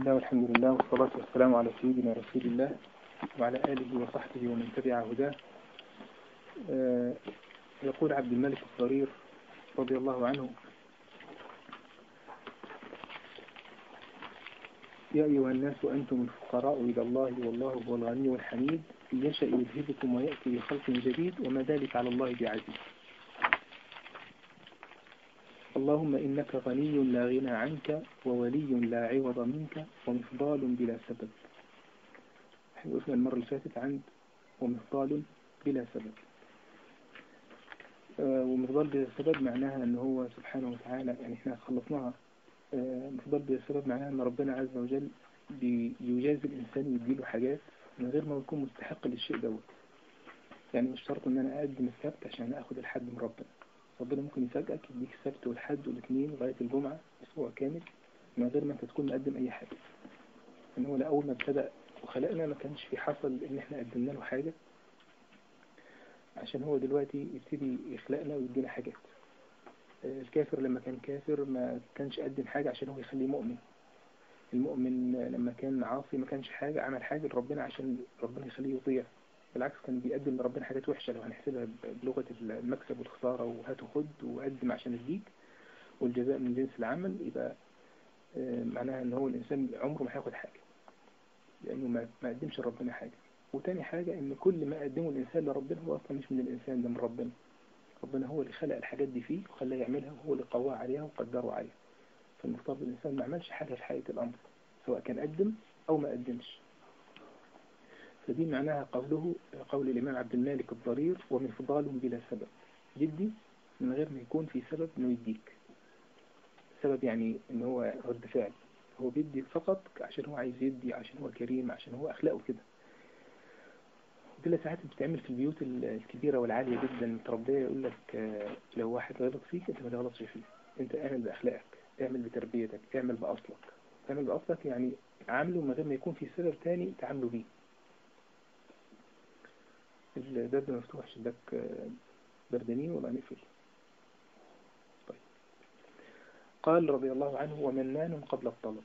الله والحمد لله والصلاة والسلام على سيدنا رسول الله وعلى آله وصحبه ومن تبع هداه آه، يقول عبد الملك الضرير رضي الله عنه يا أيها الناس أنتم الفقراء إلى الله والله هو الغني الحميد إن يشأ يذهبكم ويأتي بخلق جديد وما ذلك على الله بعزيز اللهم إنك غني لا غنى عنك وولي لا عوض منك ومفضال بلا سبب احنا وقفنا المرة اللي فاتت عند ومفضال بلا سبب آه ومفضال بلا سبب معناها أنه هو سبحانه وتعالى يعني احنا خلصناها آه مفضال بلا سبب معناها أن ربنا عز وجل بيجازي الإنسان ويديله حاجات من غير ما يكون مستحق للشيء دوت يعني مش شرط ان انا اقدم السبت عشان اخد الحد من ربنا ربنا ممكن يفاجئك يديك السبت والحد والاثنين لغاية الجمعة اسبوع كامل من غير ما انت تكون مقدم اي حاجة ان هو اول ما ابتدأ وخلقنا ما كانش في حصل ان احنا قدمنا له حاجة عشان هو دلوقتي يبتدي يخلقنا ويدينا حاجات الكافر لما كان كافر ما كانش قدم حاجة عشان هو يخليه مؤمن المؤمن لما كان عاصي ما كانش حاجة عمل حاجة لربنا عشان ربنا يخليه يطيع بالعكس كان بيقدم لربنا حاجات وحشة لو هنحسبها بلغة المكسب والخسارة وهات وخد وقدم عشان اديك والجزاء من جنس العمل يبقى معناها ان هو الانسان عمره ما هياخد حاجة لانه ما قدمش لربنا حاجة وتاني حاجة ان كل ما قدمه الانسان لربنا هو اصلا مش من الانسان ده من ربنا ربنا هو اللي خلق الحاجات دي فيه وخلاه يعملها وهو اللي قواه عليها وقدره عليها فالمفترض الانسان ما عملش حاجة في حقيقة الامر سواء كان قدم او ما قدمش فدي معناها قوله قول الإمام عبد المالك الضرير ومفضال بلا سبب يدي من غير ما يكون في سبب انه يديك سبب يعني ان هو رد فعل هو بيدي فقط عشان هو عايز يدي عشان هو كريم عشان هو أخلاقه كده ودي ساعات بتتعمل في البيوت الكبيرة والعالية جدا متربية يقول لك لو واحد غلط فيك انت ما تغلطش فيه انت اعمل بأخلاقك اعمل بتربيتك اعمل بأصلك اعمل بأصلك يعني عامله من غير ما يكون في سبب تاني تعامله بيه الباب مفتوح شباك بردانين ولا نقفل طيب قال رضي الله عنه ومنان قبل الطلب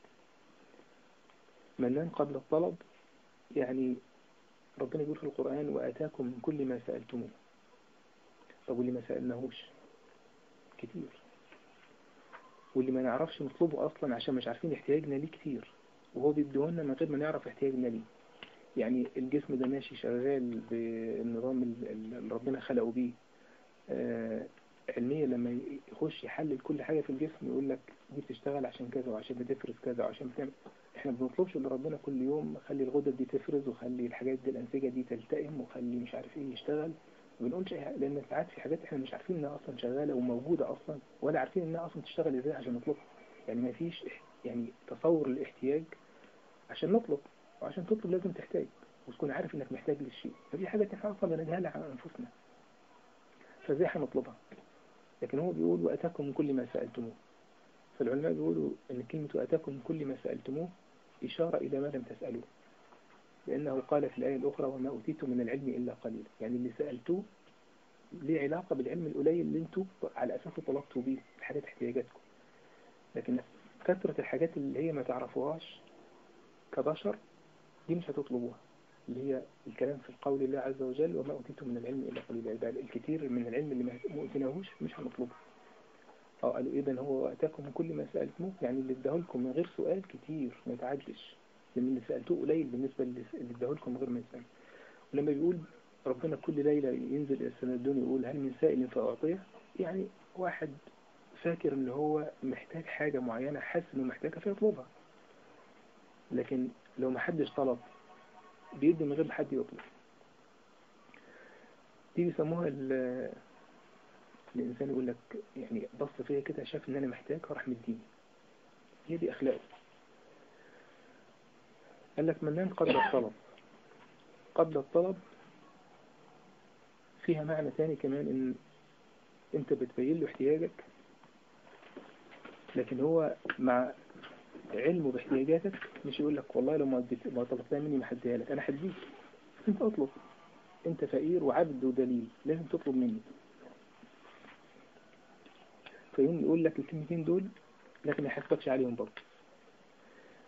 منان قبل الطلب يعني ربنا يقول في القرآن وآتاكم من كل ما سألتموه طب واللي ما سألناهوش كتير واللي ما نعرفش نطلبه أصلا عشان مش عارفين احتياجنا ليه كتير وهو بيديهولنا من غير ما نعرف احتياجنا ليه يعني الجسم ده ماشي شغال بالنظام اللي ربنا خلقه بيه آه علميا لما يخش يحلل كل حاجة في الجسم يقول لك دي بتشتغل عشان كذا وعشان بتفرز كذا وعشان بتعمل احنا بنطلبش ان ربنا كل يوم خلي الغدد دي تفرز وخلي الحاجات دي الانسجة دي تلتئم وخلي مش عارف ايه يشتغل ما بنقولش لان ساعات في حاجات احنا مش عارفين انها اصلا شغالة وموجودة اصلا ولا عارفين انها اصلا تشتغل ازاي عشان نطلبها يعني ما فيش يعني تصور الاحتياج عشان نطلب وعشان تطلب لازم تحتاج وتكون عارف انك محتاج للشيء فدي حاجة احنا اصلا بنجهلها عن انفسنا فازاي هنطلبها لكن هو بيقول واتاكم من كل ما سألتموه فالعلماء بيقولوا ان كلمة واتاكم من كل ما سألتموه اشارة الى ما لم تسألوه لانه قال في الآية الاخرى وما اوتيتم من العلم الا قليلا يعني اللي سألتوه ليه علاقة بالعلم القليل اللي انتوا على اساسه طلبتوا بيه حاجات احتياجاتكم لكن كثرة الحاجات اللي هي ما تعرفوهاش كبشر دي مش هتطلبوها اللي هي الكلام في القول الله عز وجل وما أوتيتم من العلم إلا قليلا يبقى الكثير من العلم اللي ما أوتيناهوش مش هنطلبه أو قالوا إذا هو وأتاكم من كل ما سألتموه يعني اللي اداه لكم من غير سؤال كتير ما يتعدش لأن اللي سألتوه قليل بالنسبة اللي اداه لكم من غير ما يسأل ولما بيقول ربنا كل ليلة ينزل إلى السماء الدنيا يقول هل من سائل فأعطيه يعني واحد فاكر ان هو محتاج حاجة معينة حاسس انه محتاجها فيطلبها لكن لو ما حدش طلب بيدي من غير ما حد يطلب دي بيسموها الإنسان يقول لك يعني بص فيا كده شاف إن أنا محتاج فراح مديني هي دي أخلاقه قال لك منان قبل الطلب قبل الطلب فيها معنى تاني كمان إن أنت بتبين له احتياجك لكن هو مع علمه باحتياجاتك مش يقول لك والله لو ما ما طلبتها مني ما هديها لك انا هديك انت اطلب انت فقير وعبد ودليل لازم تطلب مني فيقوم يقول لك الكلمتين دول لكن ما يحاسبكش عليهم برضه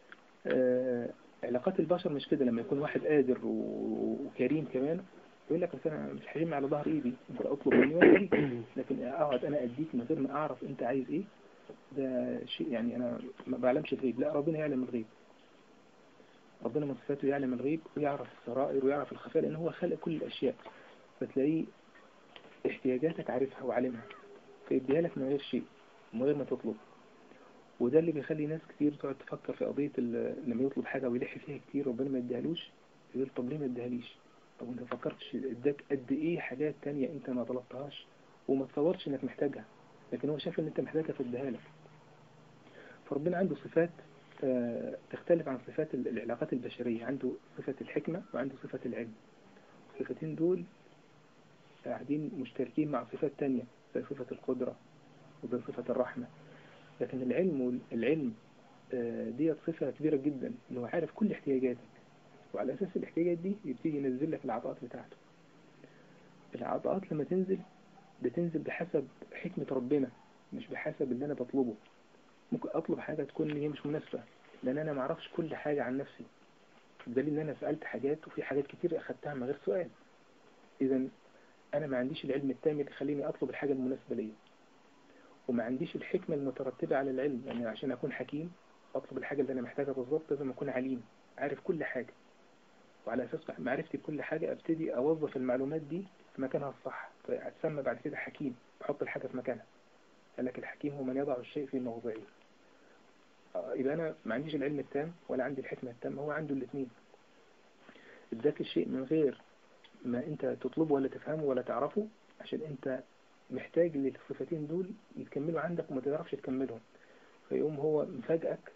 آه، علاقات البشر مش كده لما يكون واحد قادر وكريم كمان يقول لك بس انا مش حريم على ظهر ايدي انت اطلب مني وانا اديك لكن اقعد انا اديك من غير ما اعرف انت عايز ايه ده شيء يعني انا ما بعلمش الغيب لا ربنا يعلم الغيب ربنا من صفاته يعلم الغيب ويعرف السرائر ويعرف الخفاء لان هو خلق كل الاشياء فتلاقيه احتياجاتك عارفها وعالمها فيديها لك من غير شيء من غير ما تطلب وده اللي بيخلي ناس كتير تقعد تفكر في قضية لما يطلب حاجة ويلح فيها كتير ربنا ما يديهالوش يقول طب ليه ما يديهاليش طب انت فكرتش اداك قد ايه حاجات تانية انت ما طلبتهاش وما تصورش انك محتاجها لكن هو شاف ان انت محتاجها فاديها لك فربنا عنده صفات آه، تختلف عن صفات العلاقات البشرية عنده صفة الحكمة وعنده صفة العلم الصفتين دول قاعدين مشتركين مع صفات تانية زي صفة القدرة وزي صفة الرحمة لكن العلم العلم آه، دي صفة كبيرة جدا انه عارف كل احتياجاتك وعلى اساس الاحتياجات دي يبتدي ينزل لك العطاءات بتاعته العطاءات لما تنزل بتنزل بحسب حكمة ربنا مش بحسب اللي انا بطلبه ممكن اطلب حاجة تكون هي مش مناسبة لان انا معرفش كل حاجة عن نفسي بدليل ان انا سألت حاجات وفي حاجات كتير اخدتها من غير سؤال اذا انا ما عنديش العلم التام اللي يخليني اطلب الحاجة المناسبة ليا وما عنديش الحكمة المترتبة على العلم يعني عشان أكون حكيم أطلب الحاجة اللي أنا محتاجها بالظبط لازم أكون عليم عارف كل حاجة وعلى أساس معرفتي بكل حاجة أبتدي أوظف المعلومات دي في مكانها الصح فأتسمى بعد كده حكيم بحط الحاجة في مكانها قال لك الحكيم هو من يضع الشيء في موضعه آه، يبقى أنا ما عنديش العلم التام ولا عندي الحكمة التامة هو عنده الاثنين اداك الشيء من غير ما انت تطلبه ولا تفهمه ولا تعرفه عشان انت محتاج للصفتين دول يتكملوا عندك وما تعرفش تكملهم فيقوم هو مفاجئك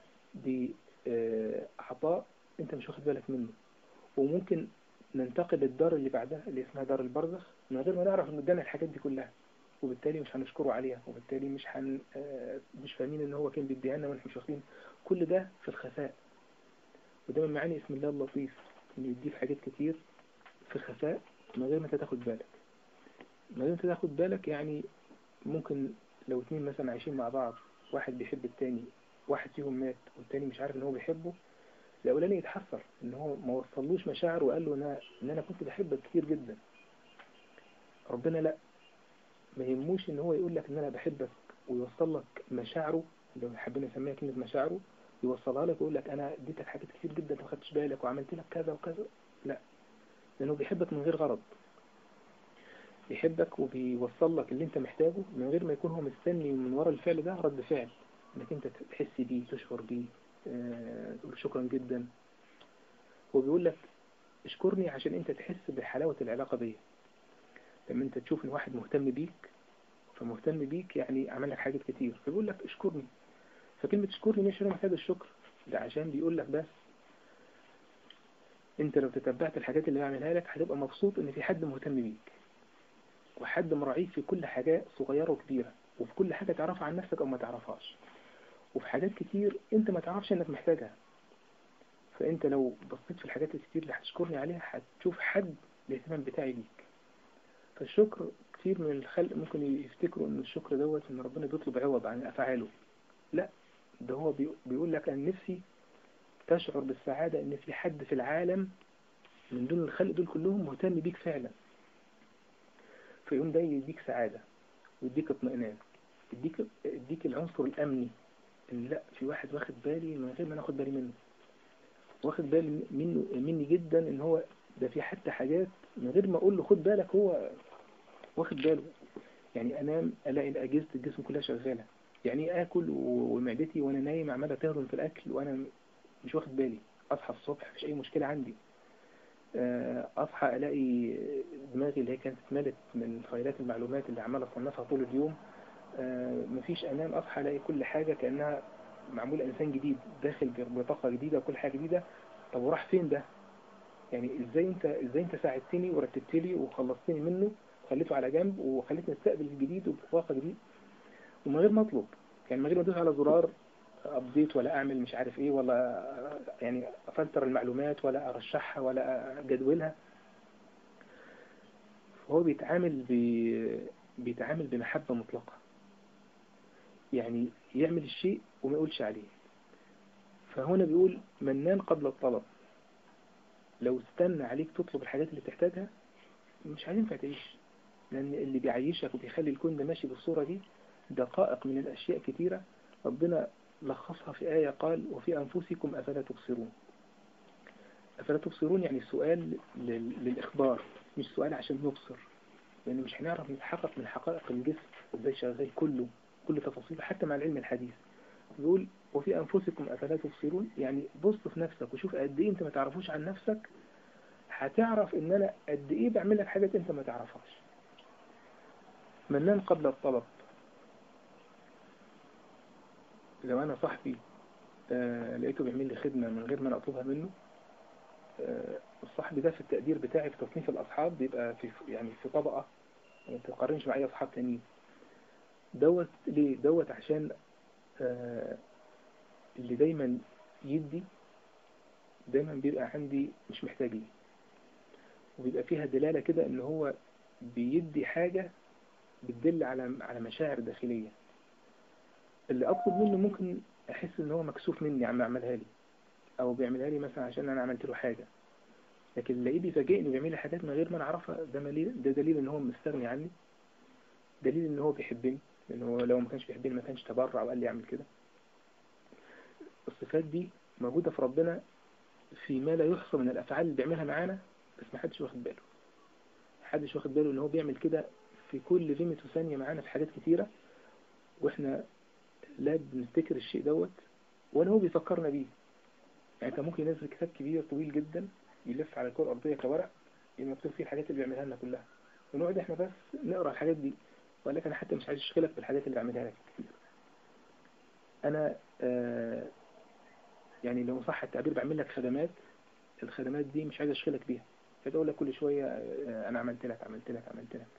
بعطاء انت مش واخد بالك منه وممكن ننتقل للدار اللي بعدها اللي اسمها دار البرزخ من غير ما نعرف انه ادانا الحاجات دي كلها وبالتالي مش هنشكره عليها وبالتالي مش هن آه، مش فاهمين ان هو كان بيديها لنا واحنا مش واخدين كل ده في الخفاء وده من معاني اسم الله اللطيف انه يديك حاجات كتير في الخفاء من غير ما انت تاخد بالك من غير ما انت تاخد بالك يعني ممكن لو اتنين مثلا عايشين مع بعض واحد بيحب التاني واحد فيهم مات والتاني مش عارف ان هو بيحبه الاولاني يتحسر ان هو ما وصلوش مشاعر وقال له انا ان انا كنت بحبك كتير جدا ربنا لا ما يهموش ان هو يقول لك ان انا بحبك ويوصل لك مشاعره لو حابين نسميها كلمة مشاعره يوصلها لك ويقول لك انا اديتك حاجات كتير جدا ما خدتش بالك وعملت لك كذا وكذا لا لانه بيحبك من غير غرض بيحبك وبيوصل لك اللي انت محتاجه من غير ما يكون هو مستني من ورا الفعل ده رد فعل انك انت تحس بيه تشعر بيه آه، تقول شكرا جدا هو بيقول لك اشكرني عشان انت تحس بحلاوة العلاقة دي لما انت تشوف ان واحد مهتم بيك فمهتم بيك يعني عمل لك حاجات كتير فبيقول لك اشكرني فكلمة اشكرني مش هو محتاج الشكر ده عشان بيقول لك بس انت لو تتبعت الحاجات اللي بعملها لك هتبقى مبسوط ان في حد مهتم بيك وحد مراعيك في كل حاجة صغيرة وكبيرة وفي كل حاجة تعرفها عن نفسك أو ما تعرفهاش وفي حاجات كتير أنت ما تعرفش أنك محتاجها فأنت لو بصيت في الحاجات الكتير اللي هتشكرني عليها هتشوف حد الاهتمام بتاعي ليك فالشكر كتير من الخلق ممكن يفتكروا ان الشكر دوت ان ربنا بيطلب عوض عن افعاله لا ده هو بيقول لك ان نفسي تشعر بالسعادة ان في حد في العالم من دون الخلق دول كلهم مهتم بيك فعلا فيقوم ده يديك سعادة ويديك اطمئنان يديك يديك العنصر الأمني إن لا في واحد واخد بالي من غير ما ناخد بالي منه واخد بالي منه مني جدا إن هو ده في حتى حاجات من غير ما أقول له خد بالك هو واخد باله يعني أنام ألاقي أجهزة الجسم كلها شغالة يعني آكل ومعدتي وأنا نايم عمالة تهضم في الأكل وأنا مش واخد بالي أصحى الصبح مفيش أي مشكلة عندي آه، أصحى ألاقي دماغي اللي هي كانت اتملت من فايلات المعلومات اللي عمال أصنفها طول اليوم آه، مفيش أنام أصحى ألاقي كل حاجة كأنها معمول إنسان جديد داخل بطاقة جديدة وكل حاجة جديدة طب وراح فين ده يعني إزاي أنت إزاي أنت ساعدتني ورتبت لي وخلصتني منه خليته على جنب وخليتني استقبل الجديد وبطاقة جديد ومن غير ما أطلب يعني من غير ما أدوس على زرار ابديت ولا اعمل مش عارف ايه ولا يعني افلتر المعلومات ولا ارشحها ولا اجدولها هو بيتعامل ب... بيتعامل بمحبة مطلقة يعني يعمل الشيء وما يقولش عليه فهنا بيقول منان قبل الطلب لو استنى عليك تطلب الحاجات اللي بتحتاجها مش هينفع تعيش لأن اللي بيعيشك وبيخلي الكون ده ماشي بالصورة دي دقائق من الأشياء كتيرة ربنا لخصها في آية قال وفي أنفسكم أفلا تبصرون أفلا تبصرون يعني سؤال للإخبار مش سؤال عشان نبصر لأن يعني مش هنعرف نتحقق من حقائق الجسم ازاي شغال كله كل تفاصيله حتى مع العلم الحديث بيقول وفي أنفسكم أفلا تبصرون يعني بص في نفسك وشوف قد إيه أنت ما تعرفوش عن نفسك هتعرف إن أنا قد إيه بعمل لك حاجات أنت ما تعرفهاش منان قبل الطلب لو أنا صاحبي آه لقيته بيعمل لي خدمة من غير ما أنا أطلبها منه آه الصاحب ده في التقدير بتاعي في تصنيف الأصحاب بيبقى في يعني في طبقة ما تقارنش مع أي أصحاب تانيين دوت ليه دوت عشان آه اللي دايما يدي دايما بيبقى عندي مش محتاج ليه وبيبقى فيها دلالة كده ان هو بيدي حاجة بتدل على على مشاعر داخلية اللي اطلب منه ممكن احس ان هو مكسوف مني عم يعملها لي او بيعملها لي مثلا عشان انا عملت له حاجة لكن اللي بيفاجئني وبيعمل لي حاجات من غير ما انا اعرفها ده دليل ده دليل ان هو مستغني عني دليل ان هو بيحبني لان هو لو ما كانش بيحبني ما كانش تبرع وقال لي اعمل كده الصفات دي موجودة في ربنا في ما لا يحصى من الافعال اللي بيعملها معانا بس ما حدش واخد باله حدش واخد باله ان هو بيعمل كده في كل ليميت وثانية معانا في حاجات كتيرة واحنا لا بنفتكر الشيء دوت ولا هو بيفكرنا بيه يعني كان ممكن ينزل كتاب كبير طويل جدا يلف على الكرة الأرضية كورق مكتوب فيه الحاجات اللي بيعملها لنا كلها ونقعد احنا بس نقرأ الحاجات دي ولكن انا حتى مش عايز اشغلك بالحاجات اللي بعملها لك كتير انا آه يعني لو صح التعبير بعمل لك خدمات الخدمات دي مش عايز اشغلك بيها فاقول لك كل شوية آه انا عملت لك عملت لك عملت لك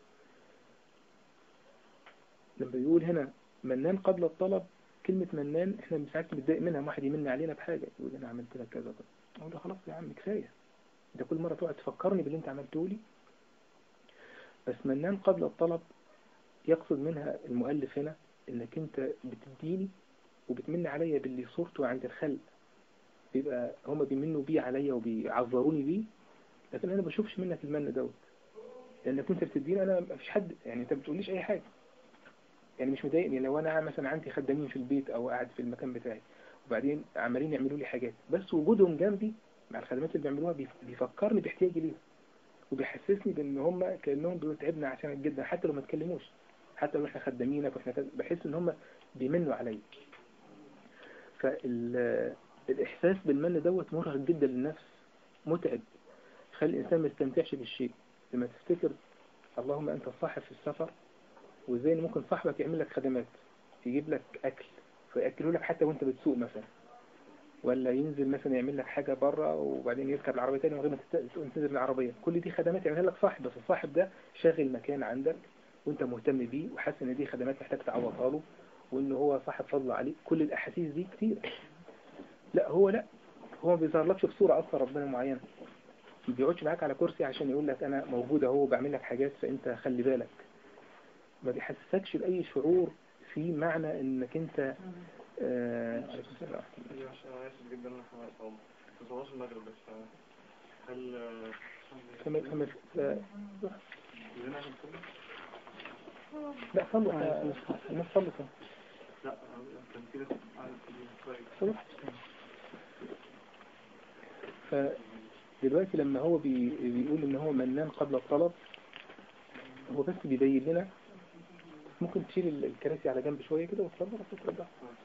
لما بيقول هنا منان قبل الطلب كلمة منان احنا ساعات بنتضايق منها واحد يمن علينا بحاجة يقول انا عملت لك كذا كذا اقول له خلاص يا عم كفاية انت كل مرة تقعد تفكرني باللي انت عملته لي بس منان قبل الطلب يقصد منها المؤلف هنا انك انت بتديني وبتمن عليا باللي صورته عند الخلق بيبقى هما بيمنوا بيه عليا وبيعذروني بيه لكن انا بشوفش منك المن دوت لانك انت بتديني انا مفيش حد يعني انت بتقوليش اي حاجة يعني مش مضايقني لو انا مثلا عندي خدامين في البيت او قاعد في المكان بتاعي وبعدين عمالين يعملوا لي حاجات بس وجودهم جنبي مع الخدمات اللي بيعملوها بيفكرني باحتياجي ليهم وبيحسسني بان هم كانهم دول تعبنا عشانك جدا حتى لو ما تكلموش حتى لو احنا خدامينك واحنا كذا بحس ان هم بيمنوا عليا فالاحساس بالمن دوت مرهق جدا للنفس متعب خلي الانسان ما يستمتعش بالشيء لما تفتكر اللهم انت الصاحب في السفر وازاي ان ممكن صاحبك يعمل لك خدمات يجيب لك اكل فياكلوا لك حتى وانت بتسوق مثلا ولا ينزل مثلا يعمل لك حاجة بره وبعدين يركب العربية تاني من غير ما تنزل العربية كل دي خدمات يعملها لك صاحب بس الصاحب ده شاغل مكان عندك وانت مهتم بيه وحاسس ان دي خدمات محتاج تعوضها له وان هو صاحب فضل عليك كل الاحاسيس دي كتير لا هو لا هو ما بيظهرلكش بصورة اصلا ربنا معينة ما بيقعدش معاك على كرسي عشان يقول لك انا موجود اهو بعمل لك حاجات فانت خلي بالك ما بيحسسكش بأي شعور في معنى انك انت آه عليكم السلام انا اسف جدا انا صوم صوم المغرب بس هل كمل كمل كلنا عشان نصلي؟ لا صلوا الناس صلوا لا كان في ناس قاعدة كويس صلوا فدلوقتي لما هو بي بيقول ان هو منان قبل الطلب هو بس بيبين لنا ممكن تشيل الكراسي على جنب شوية كده وتفضل وتفضل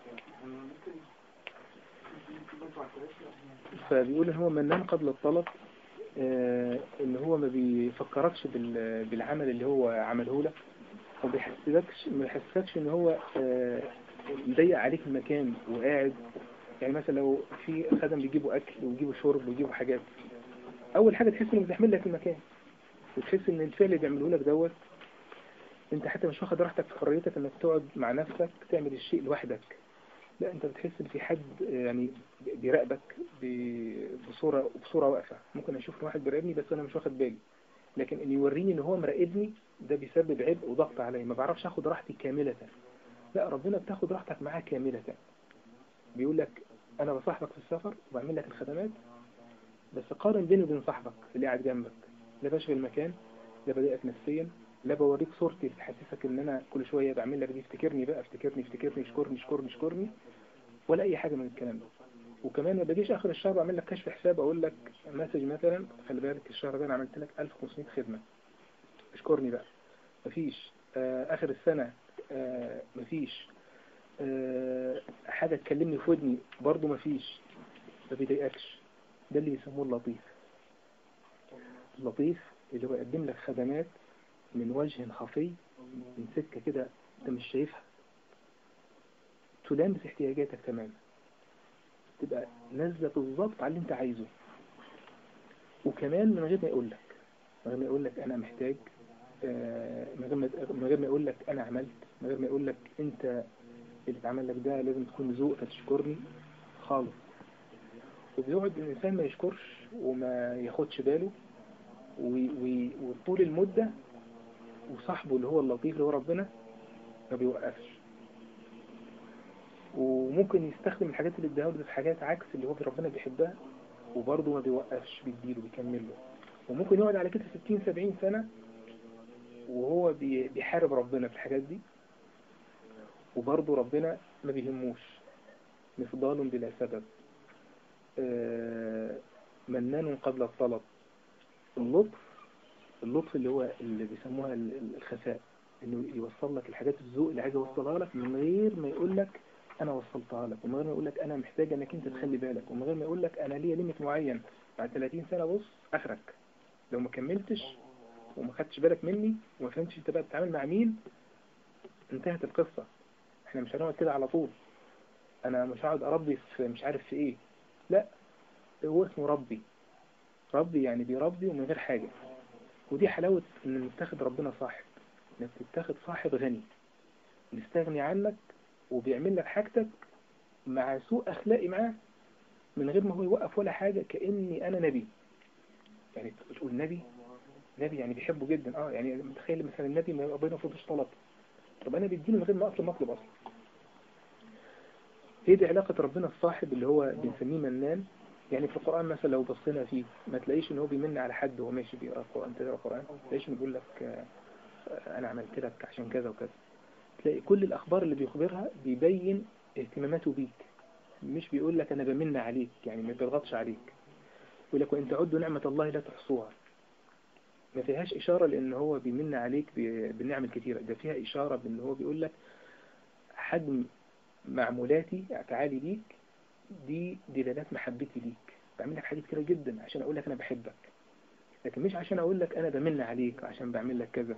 فبيقول ان هو منان قبل الطلب آه ان هو ما بيفكركش بالعمل اللي هو عمله لك وما بيحسسكش ما بيحسسكش ان هو آه مضيق عليك المكان وقاعد يعني مثلا لو في خدم بيجيبوا اكل ويجيبوا شرب ويجيبوا حاجات اول حاجة تحس انه بتحمل لك المكان وتحس ان الفعل اللي بيعمله لك دوت انت حتى مش واخد راحتك في حريتك انك تقعد مع نفسك تعمل الشيء لوحدك لا انت بتحس ان في حد يعني بيراقبك بصورة بصورة واقفة ممكن اشوف واحد بيراقبني بس انا مش واخد بالي لكن ان يوريني ان هو مراقبني ده بيسبب عبء وضغط عليا ما بعرفش اخد راحتي كاملة لا ربنا بتاخد راحتك معاه كاملة بيقول لك انا بصاحبك في السفر وبعمل لك الخدمات بس قارن بيني وبين صاحبك اللي قاعد جنبك لا بشغل مكان لا بضايقك نفسيا لا بوريك صورتي تحسسك ان انا كل شويه بعمل لك دي افتكرني بقى افتكرني افتكرني اشكرني اشكرني اشكرني ولا اي حاجه من الكلام ده وكمان ما بجيش اخر الشهر اعمل لك كشف حساب اقول لك مسج مثلا خلي بالك الشهر ده انا عملت لك 1500 خدمه اشكرني بقى مفيش آه اخر السنه آه مفيش آه حاجه تكلمني في ودني برضه مفيش ما بيضايقكش ده اللي بيسموه اللطيف اللطيف اللي هو يقدم لك خدمات من وجه خفي من سكة كده انت مش شايفها تلامس احتياجاتك تماما تبقى نازلة بالظبط على اللي انت عايزه وكمان من غير ما يقول لك من غير ما يقول لك انا محتاج آه، من غير ما من غير ما يقول لك انا عملت من غير ما يقول لك انت اللي اتعمل لك ده لازم تكون ذوق فتشكرني خالص وبيقعد الانسان ما يشكرش وما ياخدش باله و- و- وطول المدة وصاحبه اللي هو اللطيف اللي هو ربنا ما بيوقفش وممكن يستخدم الحاجات اللي اداها له في حاجات عكس اللي هو ربنا بيحبها وبرضه ما بيوقفش بيديله بيكمل له وممكن يقعد على كده 60 70 سنة وهو بي- بيحارب ربنا في الحاجات دي وبرضه ربنا ما بيهموش مفضال بلا سبب آه، منان قبل الطلب اللطف اللطف اللي هو اللي بيسموها ال- ال- الخفاء انه يوصل لك الحاجات الذوق اللي عايز يوصلها لك من غير ما يقول لك انا وصلتها لك ومن غير ما يقول لك انا محتاج انك انت تخلي بالك ومن غير ما يقول لك انا ليا ليميت معين بعد 30 سنة بص اخرك لو ما كملتش وما خدتش بالك مني وما فهمتش انت بقى بتتعامل مع مين انتهت القصة احنا مش هنقعد كده على طول انا مش هقعد اربي في مش عارف في ايه لا هو اسمه ربي ربي يعني بيربي ومن غير حاجة ودي حلاوة ان نتخذ ربنا صاحب انك تتخذ صاحب غني مستغني عنك وبيعمل لك حاجتك مع سوء اخلاقي معاه من غير ما هو يوقف ولا حاجة كأني انا نبي يعني تقول نبي نبي يعني بيحبه جدا اه يعني متخيل مثلا النبي ما يبقى بينه فضلش طلب طب انا بديله من غير ما اطلب مطلب اصلا هي دي علاقة ربنا الصاحب اللي هو بنسميه منان يعني في القرآن مثلا لو بصينا فيه ما تلاقيش ان هو بيمن على حد وهو ماشي بيقرأ القرآن تقرأ القرآن ما تلاقيش انه بيقول لك آه، آه، انا عملت لك عشان كذا وكذا تلاقي كل الاخبار اللي بيخبرها بيبين اهتماماته بيك مش بيقول لك انا بمن عليك يعني ما بيضغطش عليك يقول لك وان تعدوا نعمة الله لا تحصوها ما فيهاش إشارة لأن هو بيمن عليك ب- بالنعم الكثيرة ده فيها إشارة بأن هو بيقول لك حجم معمولاتي أفعالي ليك دي دلالات محبتي ليك بعمل لك حاجات كتيرة جدا عشان أقول لك أنا بحبك لكن مش عشان أقول لك أنا بمن عليك عشان بعمل لك كذا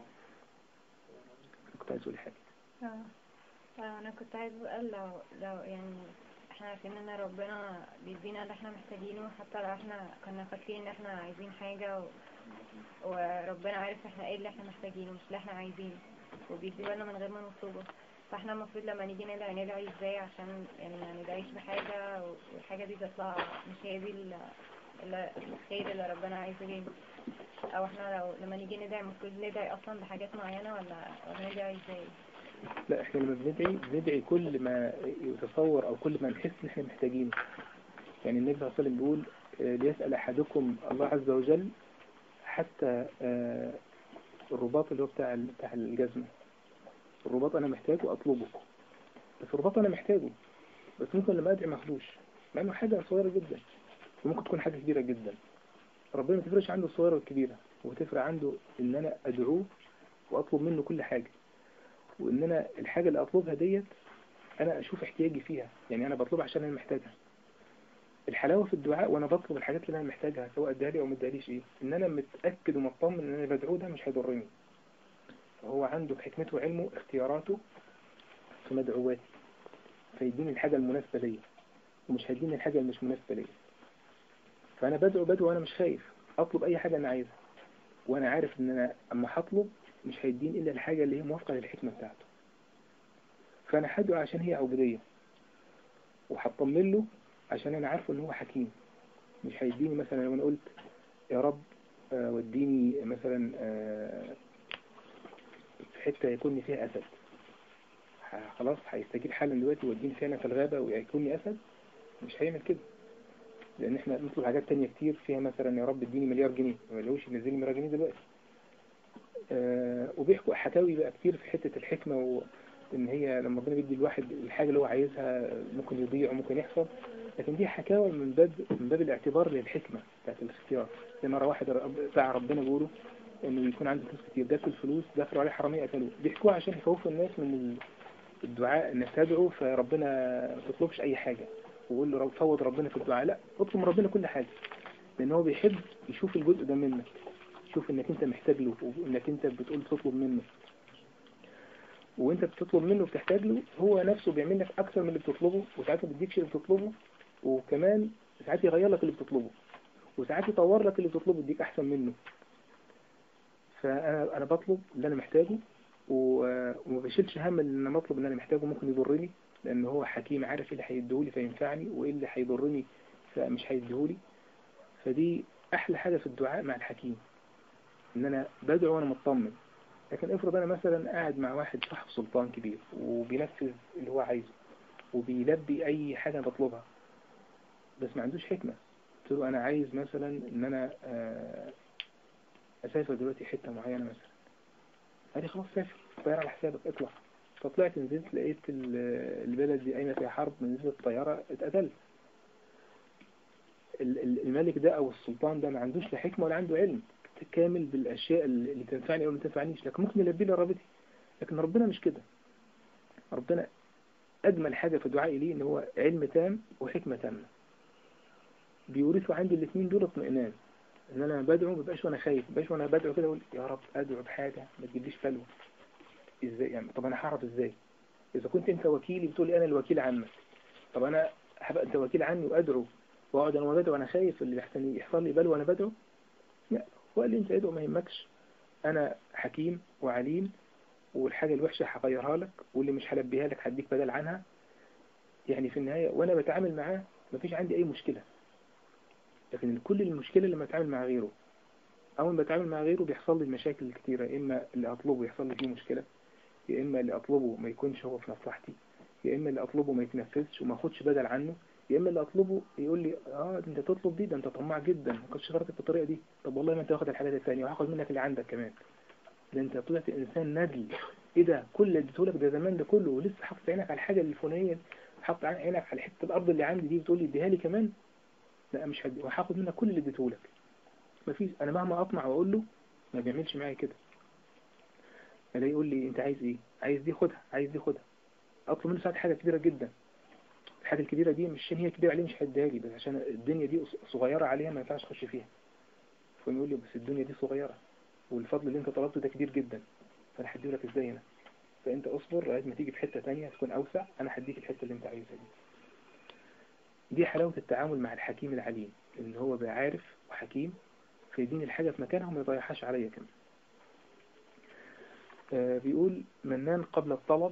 كنت عايز أقول حاجة اه آه، انا كنت عايز اسال لو لو يعني احنا عارفين ان ربنا بيدينا اللي احنا محتاجينه حتى لو احنا كنا فاكرين ان احنا عايزين حاجة و... وربنا عارف احنا ايه اللي احنا محتاجينه مش اللي احنا عايزينه وبيدينا من غير ما نطلبه فاحنا المفروض لما نيجي ندعي ندعي ازاي عشان يعني ما ندعيش بحاجة والحاجة دي تطلع مش هي دي ال- ال- الخير اللي ربنا عايزه لينا او احنا لو لما نيجي ندعي المفروض ندعي اصلا بحاجات معينة ولا ولا ندعي ازاي لا احنا لما بندعي بندعي كل ما يتصور او كل ما نحس ان احنا محتاجينه يعني النبي صلى الله عليه وسلم بيقول آه، ليسأل احدكم الله عز وجل حتى آه، الرباط اللي هو بتاع بتاع الجزمة الرباط انا محتاجه اطلبه بس الرباط انا محتاجه بس ممكن لما ادعي ماخدوش مع انه حاجة صغيرة جدا وممكن تكون حاجة كبيرة جدا ربنا ما تفرقش عنده الصغيرة والكبيرة وتفرق عنده ان انا ادعوه واطلب منه كل حاجة وان انا الحاجة اللي اطلبها ديت انا اشوف احتياجي فيها يعني انا بطلبها عشان انا محتاجها الحلاوة في الدعاء وانا بطلب الحاجات اللي انا محتاجها سواء اديها لي او ما اديهاليش ايه ان انا متأكد ومطمن ان انا بدعوه ده مش هيضرني فهو عنده بحكمته وعلمه اختياراته في مدعواتي فيديني الحاجة المناسبة ليا ومش هيديني الحاجة اللي مش مناسبة ليا فانا بدعو بدعو وانا مش خايف اطلب اي حاجة انا عايزها وانا عارف ان انا اما هطلب مش هيديني الا الحاجة اللي هي موافقة للحكمة بتاعته فانا هدعو عشان هي عبودية وهطمن له عشان انا عارفه ان هو حكيم مش هيديني مثلا لو انا قلت يا رب آه، وديني مثلا آه، في حتة يكون فيها اسد ه- خلاص هيستجيب حالا دلوقتي ويوديني فيها أنا في الغابة ويكونني اسد مش هيعمل كده لان احنا نطلب حاجات تانية كتير فيها مثلا يا رب اديني مليار جنيه ما لهوش ينزل لي مليار جنيه دلوقتي آه وبيحكوا حكاوي بقى كتير في حتة الحكمة وان هي لما ربنا بيدي الواحد الحاجة اللي هو عايزها ممكن يضيع وممكن يحصل لكن دي حكاوي من باب من باب الاعتبار للحكمة بتاعت الاختيار زي مرة واحد رب- بتاع ربنا بيقولوا انه يكون عنده فلوس كتير جات له الفلوس دخلوا عليه حرامية قتلوه بيحكوها عشان يخوفوا الناس من ال- الدعاء انك تدعو فربنا ما تطلبش اي حاجة وقول له رب فوض ربنا في الدعاء لا اطلب من ربنا كل حاجة لان هو بيحب يشوف الجزء ده منك يشوف انك انت محتاج له وانك انت بتقول تطلب منه وانت بتطلب منه وبتحتاج له هو نفسه بيعمل لك اكثر من اللي بتطلبه وساعات ما بيديكش اللي بتطلبه وكمان ساعات يغير لك اللي بتطلبه وساعات يطور لك اللي بتطلبه يديك احسن منه فانا انا بطلب اللي انا محتاجه و- وما بشيلش هم ان انا بطلب اللي انا محتاجه ممكن يضرني لان هو حكيم عارف ايه اللي هيديهولي فينفعني وايه اللي هيضرني فمش هيديهولي فدي احلى حاجة في الدعاء مع الحكيم ان انا بدعو وانا مطمن لكن افرض انا مثلا قاعد مع واحد صاحب سلطان كبير وبينفذ اللي هو عايزه وبيلبي اي حاجة بطلبها بس ما عندوش حكمة قلت له انا عايز مثلا ان انا آه، اسافر دلوقتي حتة معينة مثلا قال لي خلاص سافر طيارة على حسابك اطلع فطلعت نزلت لقيت ال- البلد دي قايمة فيها حرب نزلت الطيارة اتقتلت ال- ال- الملك ده او السلطان ده ما عندوش لا حكمة ولا عنده علم كامل بالاشياء اللي اللي تنفعني او اللي ما تنفعنيش لكن ممكن يلبي لي رغبتي لكن ربنا مش كده ربنا اجمل حاجة في دعائي ليه ان هو علم تام وحكمة تامة بيورثوا عندي الاثنين دول اطمئنان ان انا بدعو ما بقاش وانا خايف ما بقاش وانا بدعو كده اقول يا رب ادعو بحاجة ما تجيبليش فلوه ازاي يعني طب انا هعرف ازاي اذا كنت انت وكيلي بتقول لي انا الوكيل عنك طب انا هبقى انت وكيل عني وادعو واقعد انا بدعو وانا خايف اللي يحصل يحصل لي بلوى وانا بدعو لا هو قال لي انت ادعو ما يهمكش انا حكيم وعليم والحاجة الوحشة هغيرها لك واللي مش هلبيها لك هديك بدل عنها يعني في النهاية وانا بتعامل معاه مفيش عندي اي مشكلة لكن كل المشكلة لما اتعامل مع غيره اول ما بتعامل مع غيره بيحصل لي المشاكل الكتيرة يا اما اللي اطلبه يحصل لي فيه مشكلة يا اما اللي اطلبه ما يكونش هو في مصلحتي يا اما اللي اطلبه ما يتنفذش وما اخدش بدل عنه يا اما اللي اطلبه يقول لي اه ده انت تطلب دي ده انت طماع جدا ما كنتش غلطت في الطريقه دي طب والله ما انت واخد الحاجات الثانيه وهاخد منك اللي عندك كمان ده انت طلعت انسان ندل ايه ده كل اللي اديتهولك ده زمان ده كله ولسه حاطط عينك على الحاجه الفلانيه حاطط عينك على حته الارض اللي عندي دي بتقول لي اديها لي كمان لا مش هدي وهاخد منك كل اللي اديتهولك مفيش انا مهما اطمع واقول له ما بيعملش معايا كده الاقي يقول لي انت عايز ايه عايز دي خدها عايز دي خدها اطلب منه ساعات حاجه كبيره جدا الحاجه الكبيره دي مش عشان هي كبيره عليه مش هيديها لي بس عشان الدنيا دي صغيره عليها ما ينفعش اخش فيها فيقول لي بس الدنيا دي صغيره والفضل اللي انت طلبته ده كبير جدا فانا هديه لك ازاي انا فانت اصبر لغايه ما تيجي في حته تانية تكون اوسع انا هديك الحته اللي انت عايزها دي دي حلاوه التعامل مع الحكيم العليم ان هو بقى عارف وحكيم فيديني الحاجه في مكانها وما يضيعهاش عليا كمان آه بيقول منان قبل الطلب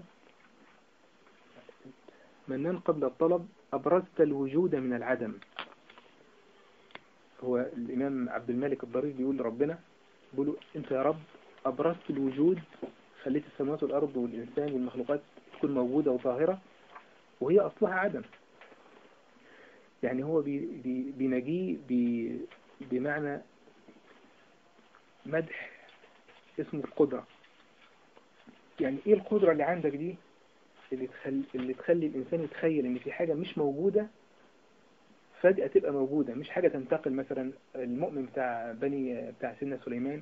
منان قبل الطلب أبرزت الوجود من العدم هو الإمام عبد الملك الضرير بيقول لربنا بيقول أنت يا رب أبرزت الوجود خليت السماوات والأرض والإنسان والمخلوقات تكون موجودة وظاهرة وهي أصلها عدم يعني هو بي بي بينجيه بي بمعنى مدح اسمه القدرة يعني ايه القدرة اللي عندك دي اللي تخلي, اللي تخلي الإنسان يتخيل إن في حاجة مش موجودة فجأة تبقى موجودة مش حاجة تنتقل مثلا المؤمن بتاع بني بتاع سيدنا سليمان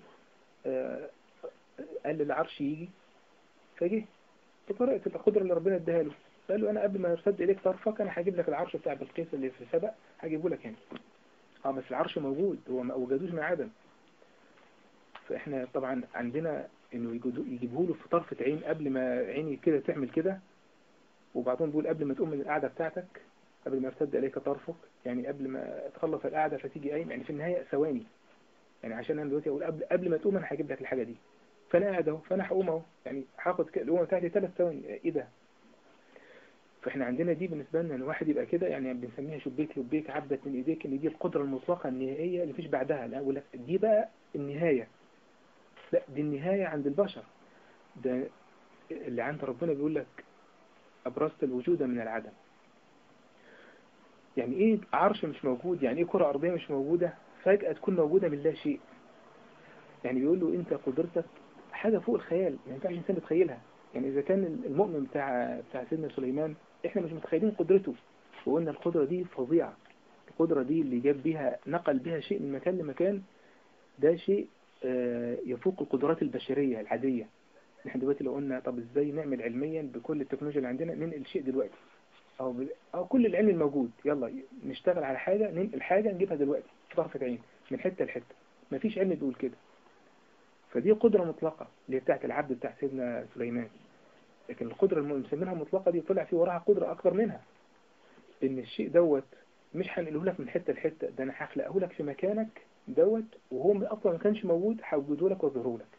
قال للعرش يجي فجه بطريقة القدرة اللي ربنا اداها له قال له أنا قبل ما يرتد إليك طرفك أنا هجيب لك العرش بتاع بلقيس اللي في سبأ هجيبه لك هنا اه بس العرش موجود هو ما وجدوش من عدم فإحنا طبعا عندنا إنه يجيبه له في طرفة عين قبل ما عيني كده تعمل كده وبعضهم بيقول قبل ما تقوم من القعدة بتاعتك قبل ما يرتد إليك طرفك يعني قبل ما تخلص القعدة فتيجي قايم يعني في النهاية ثواني يعني عشان أنا دلوقتي أقول قبل قبل ما تقوم أنا هجيب لك الحاجة دي فأنا قاعد أهو فأنا هقوم أهو يعني هاخد القومة بتاعتي ثلاث ثواني إيه ده فإحنا عندنا دي بالنسبة لنا إن واحد يبقى كده يعني بنسميها شبيك لبيك عبدت من إيديك إن دي القدرة المطلقة النهائية اللي مفيش بعدها لا أقول لك دي بقى النهاية لا دي النهاية عند البشر ده اللي عند ربنا بيقول لك أبرزت الوجود من العدم يعني ايه عرش مش موجود يعني ايه كرة ارضية مش موجودة فجأة تكون موجودة من لا شيء يعني بيقول له انت قدرتك حاجة فوق الخيال ما ينفعش انسان يتخيلها يعني اذا كان المؤمن بتاع بتاع سيدنا سليمان احنا مش متخيلين قدرته وقلنا القدرة دي فظيعة القدرة دي اللي جاب بيها نقل بها شيء من مكان لمكان ده شيء آه، يفوق القدرات البشرية العادية نحن دلوقتي لو قلنا طب ازاي نعمل علميا بكل التكنولوجيا اللي عندنا ننقل شيء دلوقتي او, بال... أو كل العلم الموجود يلا نشتغل على حاجة ننقل حاجة نجيبها دلوقتي في طرفة عين من حتة لحتة مفيش علم بيقول كده فدي قدرة مطلقة اللي هي بتاعت العبد بتاع سيدنا سليمان لكن القدرة اللي مسمينها مطلقة دي طلع في وراها قدرة أكبر منها إن الشيء دوت مش هنقله لك من حتة لحتة ده أنا هخلقه لك في مكانك دوت وهو أصلا ما كانش موجود هوجده لك وأظهره لك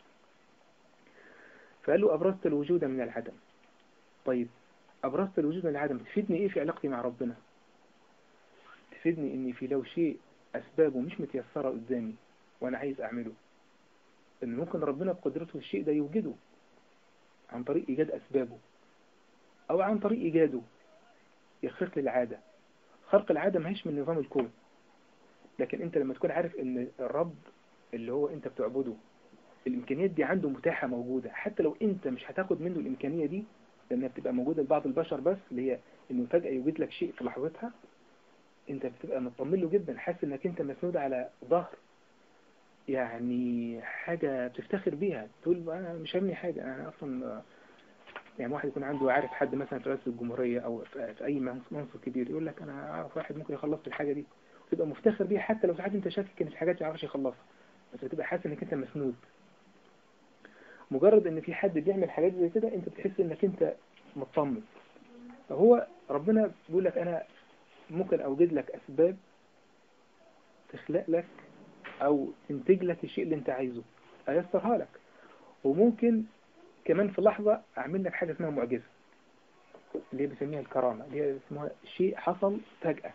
فقال له أبرزت الوجود من العدم طيب أبرزت الوجود من العدم تفيدني إيه في علاقتي مع ربنا تفيدني إني في لو شيء أسبابه مش متيسرة قدامي وأنا عايز أعمله إن ممكن ربنا بقدرته الشيء ده يوجده عن طريق إيجاد أسبابه أو عن طريق إيجاده يخرق لي العادة خرق العادة ما هيش من نظام الكون لكن أنت لما تكون عارف إن الرب اللي هو أنت بتعبده الإمكانيات دي عنده متاحة موجودة حتى لو أنت مش هتاخد منه الإمكانية دي لأنها بتبقى موجودة لبعض البشر بس اللي هي إنه فجأة يوجد لك شيء في لحظتها أنت بتبقى مطمن له جدا حاسس إنك أنت مسنود على ظهر يعني حاجة بتفتخر بيها تقول أنا مش هبني حاجة أنا أصلا يعني واحد يكون عنده عارف حد مثلا في رئاسة الجمهورية أو في أي منصب كبير يقول لك أنا أعرف واحد ممكن يخلص لي الحاجة دي وتبقى مفتخر بيها حتى لو ساعات أنت شاكك إن في حاجات ما يعرفش يخلصها بس بتبقى حاسس إنك أنت مسنود مجرد إن في حد بيعمل حاجات زي كده أنت بتحس إنك أنت مطمن فهو ربنا بيقول لك أنا ممكن أوجد لك أسباب تخلق لك او تنتج لك الشيء اللي انت عايزه ايسرها لك وممكن كمان في لحظة اعمل لك حاجة اسمها معجزة اللي هي بيسميها الكرامة اللي هي اسمها شيء حصل فجأة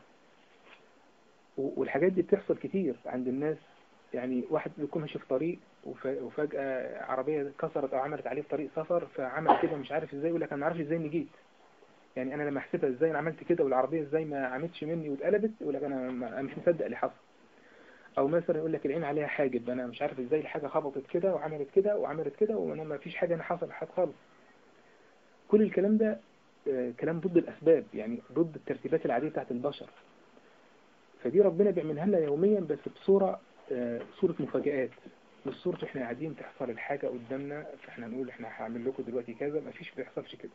والحاجات دي بتحصل كتير عند الناس يعني واحد بيكون ماشي في طريق وفجأة عربية كسرت او عملت عليه في طريق سفر فعمل كده مش عارف ازاي يقول لك انا ما عارفش ازاي نجيت يعني انا لما احسبها ازاي انا عملت كده والعربية ازاي ما عملتش مني واتقلبت يقول لك انا مش مصدق اللي حصل او مثلا يقول لك العين عليها حاجب انا مش عارف ازاي الحاجة خبطت كده وعملت كده وعملت كده وانا ما فيش حاجة انا حصل حد خالص كل الكلام ده كلام ضد الاسباب يعني ضد الترتيبات العادية بتاعت البشر فدي ربنا بيعملها لنا يوميا بس بصورة صورة مفاجآت مش صورة احنا قاعدين تحصل الحاجة قدامنا فاحنا نقول احنا هعمل لكم دلوقتي كذا ما فيش بيحصلش كده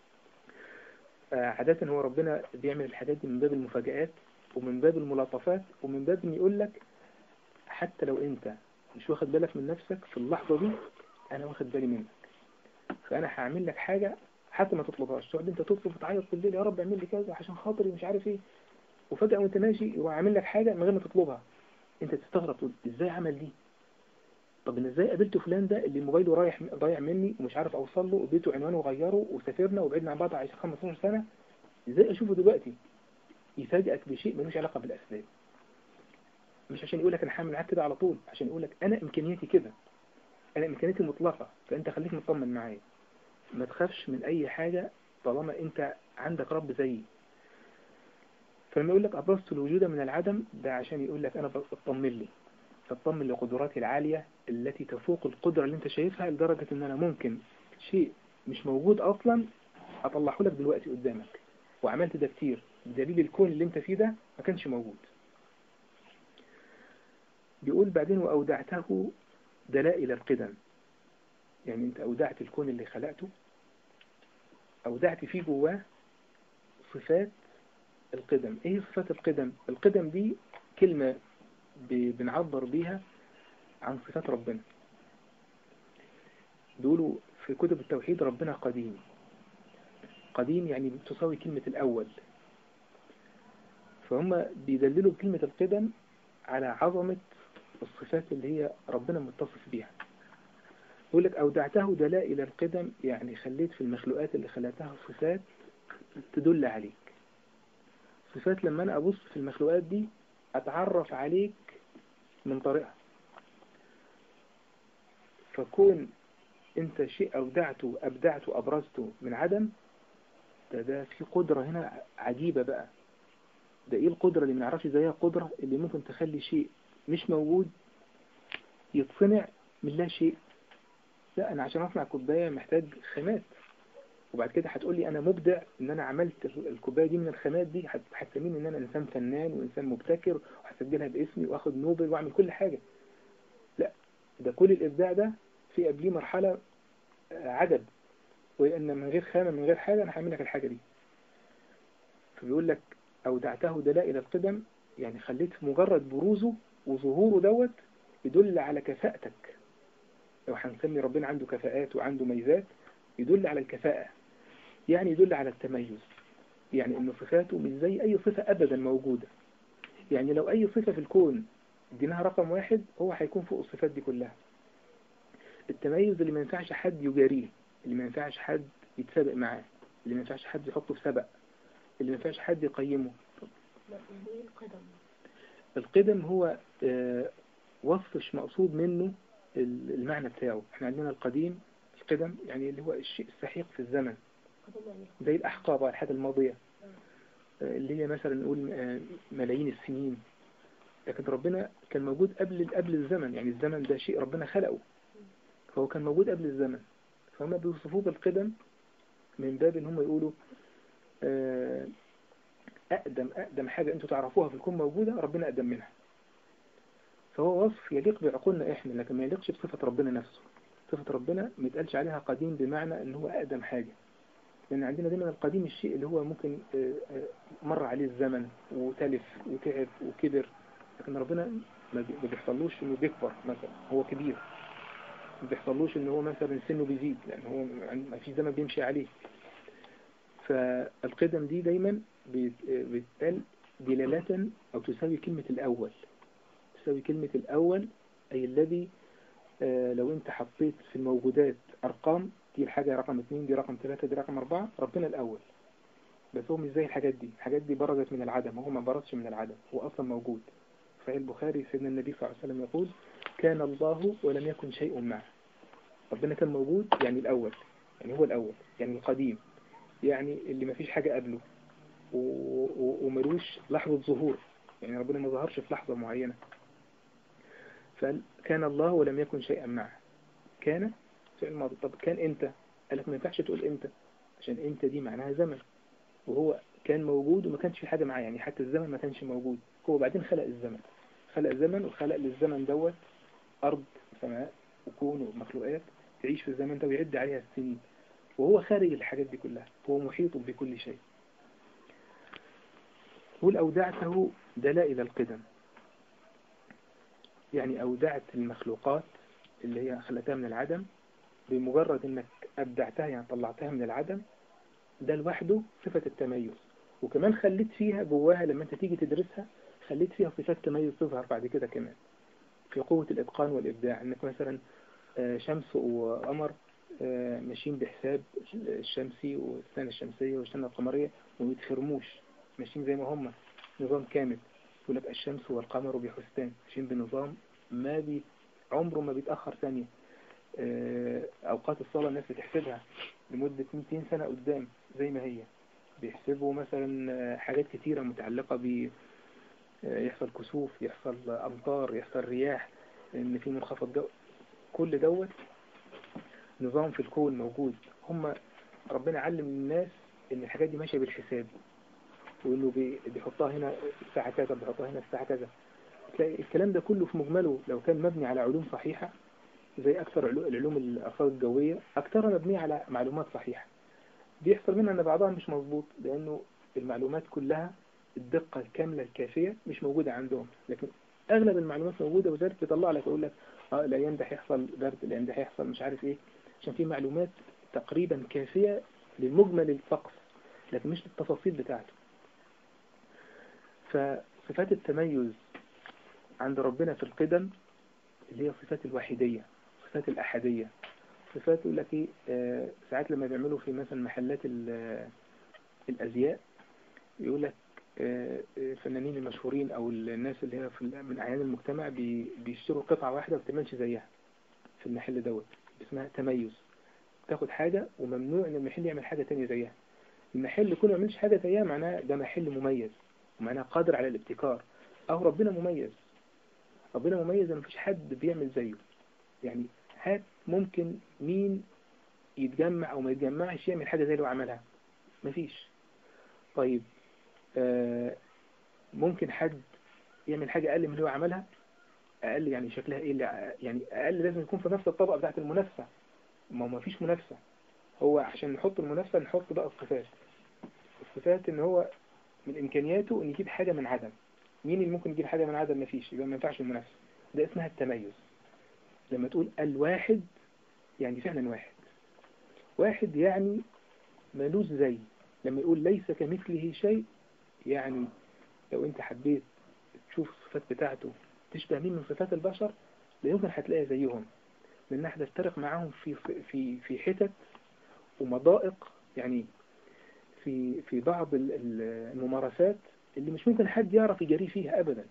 عادة هو ربنا بيعمل الحاجات دي من باب المفاجآت ومن باب الملاطفات ومن باب ان يقول لك حتى لو انت مش واخد بالك من نفسك في اللحظة دي انا واخد بالي منك فانا هعمل لك حاجة حتى ما تطلبهاش تقعد انت تطلب وتعيط بالليل يا رب اعمل لي كذا عشان خاطري مش عارف ايه وفجأة وانت ماشي هو عامل لك حاجة من غير ما تطلبها انت تستغرب تقول ازاي عمل دي طب انا ازاي قابلت فلان ده اللي موبايله رايح ضايع مني ومش عارف اوصل له وبيته عنوانه غيره وسافرنا وبعدنا عن بعض 10 15 سنة ازاي اشوفه دلوقتي يفاجئك بشيء ملوش علاقة بالاسباب مش عشان يقولك انا هعمل معاك كده على طول عشان يقولك انا امكانياتي كده انا امكانياتي مطلقة فانت خليك مطمن معايا ما تخافش من اي حاجة طالما انت عندك رب زيي فلما يقول لك أبرزت الوجود من العدم ده عشان يقول لك أنا بطمن لي تطمن لقدراتي العالية التي تفوق القدرة اللي انت شايفها لدرجة ان انا ممكن شيء مش موجود اصلا اطلعه لك دلوقتي قدامك وعملت ده كتير دليل الكون اللي انت فيه ده ما كانش موجود بيقول بعدين وأودعته دلائل القدم يعني انت أودعت الكون اللي خلقته أودعت فيه جواه صفات القدم ايه صفات القدم القدم دي كلمة بنعبر بيها عن صفات ربنا بيقولوا في كتب التوحيد ربنا قديم قديم يعني تساوي كلمة الأول فهم بيدللوا بكلمة القدم على عظمة الصفات اللي هي ربنا متصف بيها يقول لك أودعته دلائل القدم يعني خليت في المخلوقات اللي خلقتها صفات تدل عليك صفات لما أنا أبص في المخلوقات دي أتعرف عليك من طريقها فكون أنت شيء أودعته أبدعته أبرزته من عدم ده, ده في قدرة هنا عجيبة بقى ده ايه القدرة اللي ما نعرفش زيها قدرة اللي ممكن تخلي شيء مش موجود يتصنع من لا شيء لا انا عشان اصنع كوباية محتاج خامات وبعد كده هتقول لي انا مبدع ان انا عملت الكوبايه دي من الخامات دي هت- هتسميني ان انا انسان فنان وانسان مبتكر وهسجلها باسمي واخد نوبل واعمل كل حاجه لا ده كل الابداع ده في قبليه مرحله آه، عجب وهي ان من غير خامه من غير حاجه انا هعمل لك الحاجه دي فبيقول لك اودعته دلائل القدم يعني خليت مجرد بروزه وظهوره دوت يدل على كفاءتك لو هنسمي ربنا عنده كفاءات وعنده ميزات يدل على الكفاءة يعني يدل على التميز يعني ان صفاته مش زي اي صفة ابدا موجودة يعني لو اي صفة في الكون اديناها رقم واحد هو هيكون فوق الصفات دي كلها التميز اللي ما ينفعش حد يجاريه اللي ما ينفعش حد يتسابق معاه اللي ما ينفعش حد يحطه في سبق اللي ما ينفعش حد يقيمه لا ايه القدم القدم هو آه، وصف مش مقصود منه ال- المعنى بتاعه احنا عندنا القديم القدم يعني اللي هو الشيء السحيق في الزمن قدم يعني زي الأحقاب الحاجة الماضية آه، اللي هي مثلا نقول آه، ملايين السنين لكن ربنا كان موجود قبل قبل الزمن يعني الزمن ده شيء ربنا خلقه فهو كان موجود قبل الزمن فهم بيوصفوه بالقدم من باب ان هم يقولوا آه، أقدم أقدم حاجة أنتوا تعرفوها في الكون موجودة ربنا أقدم منها فهو وصف يليق بعقولنا إحنا لكن ما يليقش بصفة ربنا نفسه صفة ربنا ما يتقالش عليها قديم بمعنى أن هو أقدم حاجة لأن عندنا دايما القديم الشيء اللي هو ممكن آه، آه، مر عليه الزمن وتلف وتعب وكبر لكن ربنا ما بي- ما بيحصلوش إنه بيكبر مثلا هو كبير ما بيحصلوش إن هو مثلا سنه بيزيد لأن هو ما فيش زمن بيمشي عليه فالقدم دي دايما بيت- بتقال دلالة أو تساوي كلمة الأول تساوي كلمة الأول أي الذي آه، لو أنت حطيت في الموجودات أرقام دي الحاجة رقم اثنين دي رقم ثلاثة دي رقم أربعة ربنا الأول بس هو مش زي الحاجات دي الحاجات دي برزت من العدم وهو ما برزش من العدم هو أصلا موجود صحيح البخاري سيدنا النبي صلى الله عليه وسلم يقول كان الله ولم يكن شيء معه ربنا كان موجود يعني الأول يعني هو الأول يعني القديم يعني اللي ما فيش حاجة قبله و- و- وملوش لحظة ظهور يعني ربنا ما ظهرش في لحظة معينة فكان الله ولم يكن شيئا معه كان فعل ماضي طب كان انت قال لك ما ينفعش تقول انت عشان انت دي معناها زمن وهو كان موجود وما كانش في حاجة معاه يعني حتى الزمن ما كانش موجود هو بعدين خلق الزمن خلق زمن وخلق للزمن دوت أرض وسماء وكون ومخلوقات تعيش في الزمن ده ويعد عليها السنين وهو خارج الحاجات دي كلها هو محيط بكل شيء قل أودعته دلائل القدم يعني أودعت المخلوقات اللي هي خلتها من العدم بمجرد انك أبدعتها يعني طلعتها من العدم ده لوحده صفة التميز وكمان خليت فيها جواها لما انت تيجي تدرسها خليت فيها صفات تميز تظهر بعد كده كمان في قوة الإتقان والإبداع انك مثلا آه، شمس وقمر آه، ماشيين بحساب الشمسي والسنة الشمسية والسنة القمرية وما بيتخرموش ماشيين زي ما هم نظام كامل يقول لك الشمس والقمر بحسبان ماشيين بنظام ما بي عمره ما بيتأخر ثانية آه، أوقات الصلاة الناس بتحسبها لمدة 200 سنة قدام زي ما هي بيحسبوا مثلا آه، حاجات كتيرة متعلقة ب آه، يحصل كسوف يحصل أمطار يحصل رياح إن في منخفض جو كل دوت نظام في الكون موجود هم ربنا علم الناس إن الحاجات دي ماشية بالحساب وإنه بي- بيحطها هنا الساعة كذا بيحطها هنا الساعة كذا تلاقي الكلام ده كله في مجمله لو كان مبني على علوم صحيحة زي أكثر علو- العلوم الأرصاد الجوية أكثرها مبنية على معلومات صحيحة بيحصل منها أن بعضها مش مظبوط لأنه المعلومات كلها الدقة الكاملة الكافية مش موجودة عندهم لكن أغلب المعلومات موجودة وذلك بيطلع لك يقول لك اه الأيام ده هيحصل برد الأيام ده هيحصل مش عارف إيه عشان في معلومات تقريبا كافية لمجمل الطقس لكن مش للتفاصيل بتاعته فصفات التميز عند ربنا في القدم اللي هي صفات الوحيدية صفات الأحدية صفات يقول لك ايه آه، ساعات لما بيعملوا في مثلا محلات ال- الأزياء يقول لك آه، آه، الفنانين المشهورين أو الناس اللي هي في ال- من أعيان المجتمع بي- بيشتروا قطعة واحدة ما بتعملش زيها في المحل دوت اسمها تميز تاخد حاجة وممنوع إن المحل يعمل حاجة تانية زيها المحل كله ما يعملش حاجة زيها معناه ده محل مميز ومعناها قادر على الابتكار أو ربنا مميز ربنا مميز إن مفيش حد بيعمل زيه يعني هات ممكن مين يتجمع أو ما يتجمعش يعمل حاجة زي اللي هو عملها مفيش طيب آه ممكن حد يعمل حاجة أقل من اللي هو عملها أقل يعني شكلها إيه اللي يعني أقل لازم يكون في نفس الطبقة بتاعت المنافسة ما ما فيش منافسة هو عشان نحط المنافسة نحط بقى الصفات الصفات إن هو من إمكانياته إن يجيب حاجة من عدم مين اللي ممكن يجيب حاجة من عدم ما فيش يبقى ما ينفعش المنافسة ده اسمها التميز لما تقول الواحد يعني فعلا واحد واحد يعني ملوش زي لما يقول ليس كمثله شيء يعني لو انت حبيت تشوف الصفات بتاعته تشبه مين من صفات البشر لا يمكن هتلاقي زيهم لان احنا نفترق معاهم في في في حتت ومضائق يعني في في بعض ال- ال- الممارسات اللي مش ممكن حد يعرف يجري فيها ابدا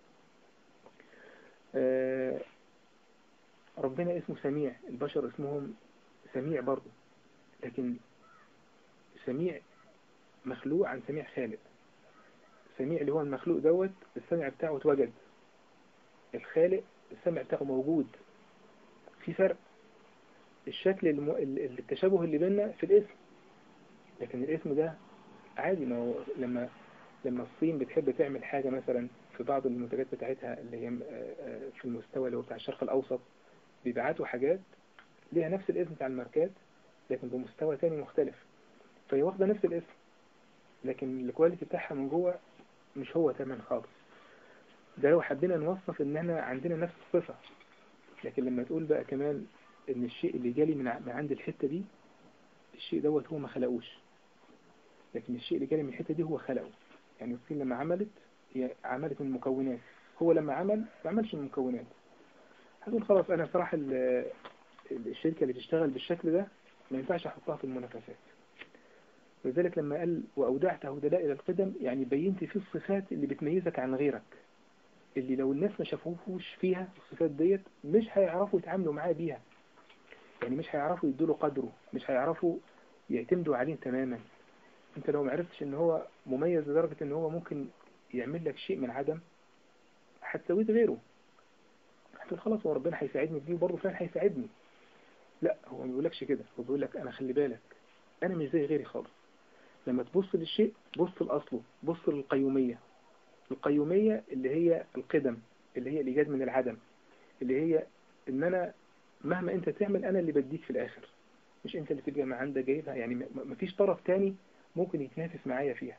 آه، ربنا اسمه سميع البشر اسمهم سميع برضه لكن سميع مخلوق عن سميع خالق سميع اللي هو المخلوق دوت السمع بتاعه اتوجد الخالق السمع بتاعه موجود في فرق الشكل الم... ال- التشابه اللي بيننا في الاسم لكن الاسم ده عادي ما هو لما لما الصين بتحب تعمل حاجة مثلا في بعض المنتجات بتاعتها اللي هي آه، آه، في المستوى اللي هو بتاع الشرق الأوسط بيبعتوا حاجات ليها نفس الاسم بتاع الماركات لكن بمستوى تاني مختلف فهي واخدة نفس الاسم لكن الكواليتي بتاعها من جوه مش هو تمام خالص ده لو حبينا نوصف ان احنا عندنا نفس الصفة لكن لما تقول بقى كمان ان الشيء اللي جالي من ع- من عند الحتة دي الشيء دوت هو ما خلقوش لكن الشيء اللي جالي من الحتة دي هو خلقه يعني الصين لما عملت هي عملت من المكونات هو لما عمل ما عملش من المكونات هتقول خلاص انا صراحة ال- الشركة اللي تشتغل بالشكل ده ما ينفعش احطها في المنافسات ولذلك لما قال وأودعته دلائل القدم يعني بينت فيه الصفات اللي بتميزك عن غيرك اللي لو الناس ما شافوهوش فيها الصفات ديت مش هيعرفوا يتعاملوا معاه بيها يعني مش هيعرفوا يدوله قدره مش هيعرفوا يعتمدوا عليه تماما انت لو معرفتش ان هو مميز لدرجة ان هو ممكن يعمل لك شيء من عدم هتسويه غيره هتقول خلاص هو ربنا هيساعدني في دي وبرضه فلان هيساعدني لا هو ما بيقولكش كده هو بيقول لك انا خلي بالك انا مش زي غيري خالص لما تبص للشيء بص لأصله بص للقيومية القيومية اللي هي القدم اللي هي الإيجاد من العدم اللي هي إن أنا مهما أنت تعمل أنا اللي بديك في الآخر مش أنت اللي تبقى ما عندك جايبها يعني م- مفيش طرف تاني ممكن يتنافس معايا فيها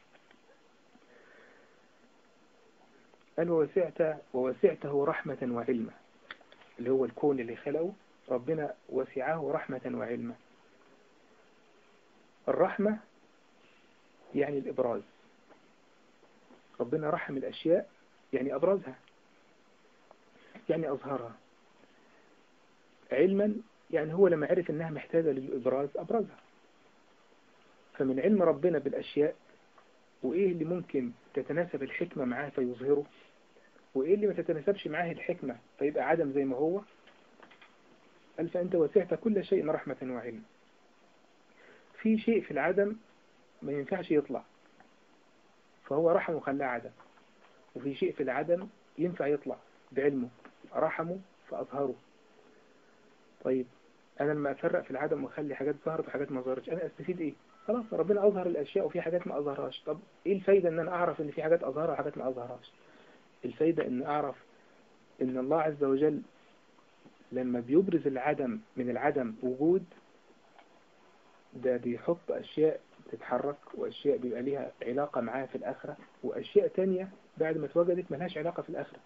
قال ووسعت ووسعته رحمة وعلما اللي هو الكون اللي خلقه ربنا وسعه رحمة وعلما الرحمة يعني الإبراز ربنا رحم الأشياء يعني أبرزها يعني أظهرها علما يعني هو لما عرف أنها محتاجة للإبراز أبرزها فمن علم ربنا بالأشياء وإيه اللي ممكن تتناسب الحكمة معاه فيظهره وإيه اللي ما تتناسبش معاه الحكمة فيبقى عدم زي ما هو قال فأنت وسعت كل شيء رحمة وعلم في شيء في العدم ما ينفعش يطلع فهو رحمه وخلاه عدم وفي شيء في العدم ينفع يطلع بعلمه رحمه فأظهره طيب أنا لما أفرق في العدم وأخلي حاجات ظهرت وحاجات ما ظهرتش أنا أستفيد إيه؟ خلاص ربنا أظهر الأشياء وفي حاجات ما أظهرهاش طب إيه الفايدة إن أنا أعرف إن في حاجات أظهرها وحاجات ما أظهرهاش الفايدة إن أعرف إن الله عز وجل لما بيبرز العدم من العدم وجود ده بيحط أشياء تتحرك وأشياء بيبقى ليها علاقة معاه في الآخرة وأشياء تانية بعد ما اتوجدت ملهاش علاقة في الآخرة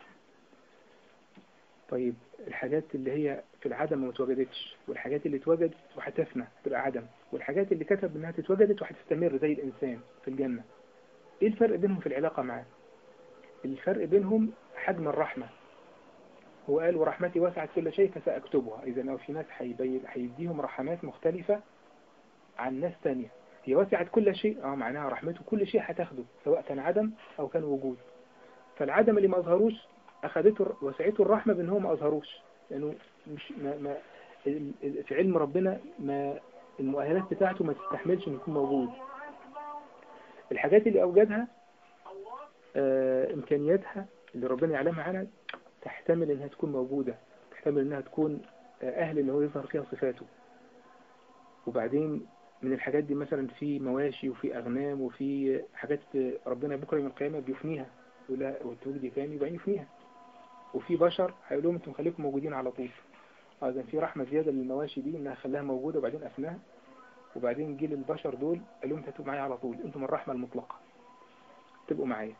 طيب الحاجات اللي هي في العدم ما اتوجدتش والحاجات اللي اتوجدت وهتفنى تبقى عدم والحاجات اللي كتب انها اتوجدت وهتستمر زي الإنسان في الجنة ايه الفرق بينهم في العلاقة معاه الفرق بينهم حجم الرحمة هو قال ورحمتي وسعت كل شيء فسأكتبها إذا لو في ناس هيبين هيديهم رحمات مختلفة عن ناس تانية هي وسعت كل شيء اه معناها رحمته كل شيء هتاخده سواء كان عدم أو كان وجود فالعدم اللي ما أظهروش أخذته وسعته الرحمة بأن هو ما أظهروش لأنه مش ما ما ال- ال- في علم ربنا ما المؤهلات بتاعته ما تستحملش إنه يكون موجود الحاجات اللي أوجدها آه، إمكانياتها اللي ربنا يعلمها عنها تحتمل إنها تكون موجودة تحتمل إنها تكون آه، أهل إن هو يظهر فيها صفاته وبعدين من الحاجات دي مثلا في مواشي وفي أغنام وفي حاجات ربنا بكرة يوم القيامة بيفنيها ولا وتوجدي تاني يبقى يفنيها وفي بشر هيقول لهم انتم خليكم موجودين على طول اه اذا في رحمة زيادة للمواشي دي انها خلاها موجودة وبعدين افناها وبعدين جيل البشر دول قال لهم انتوا معايا على طول انتم الرحمة المطلقة تبقوا معايا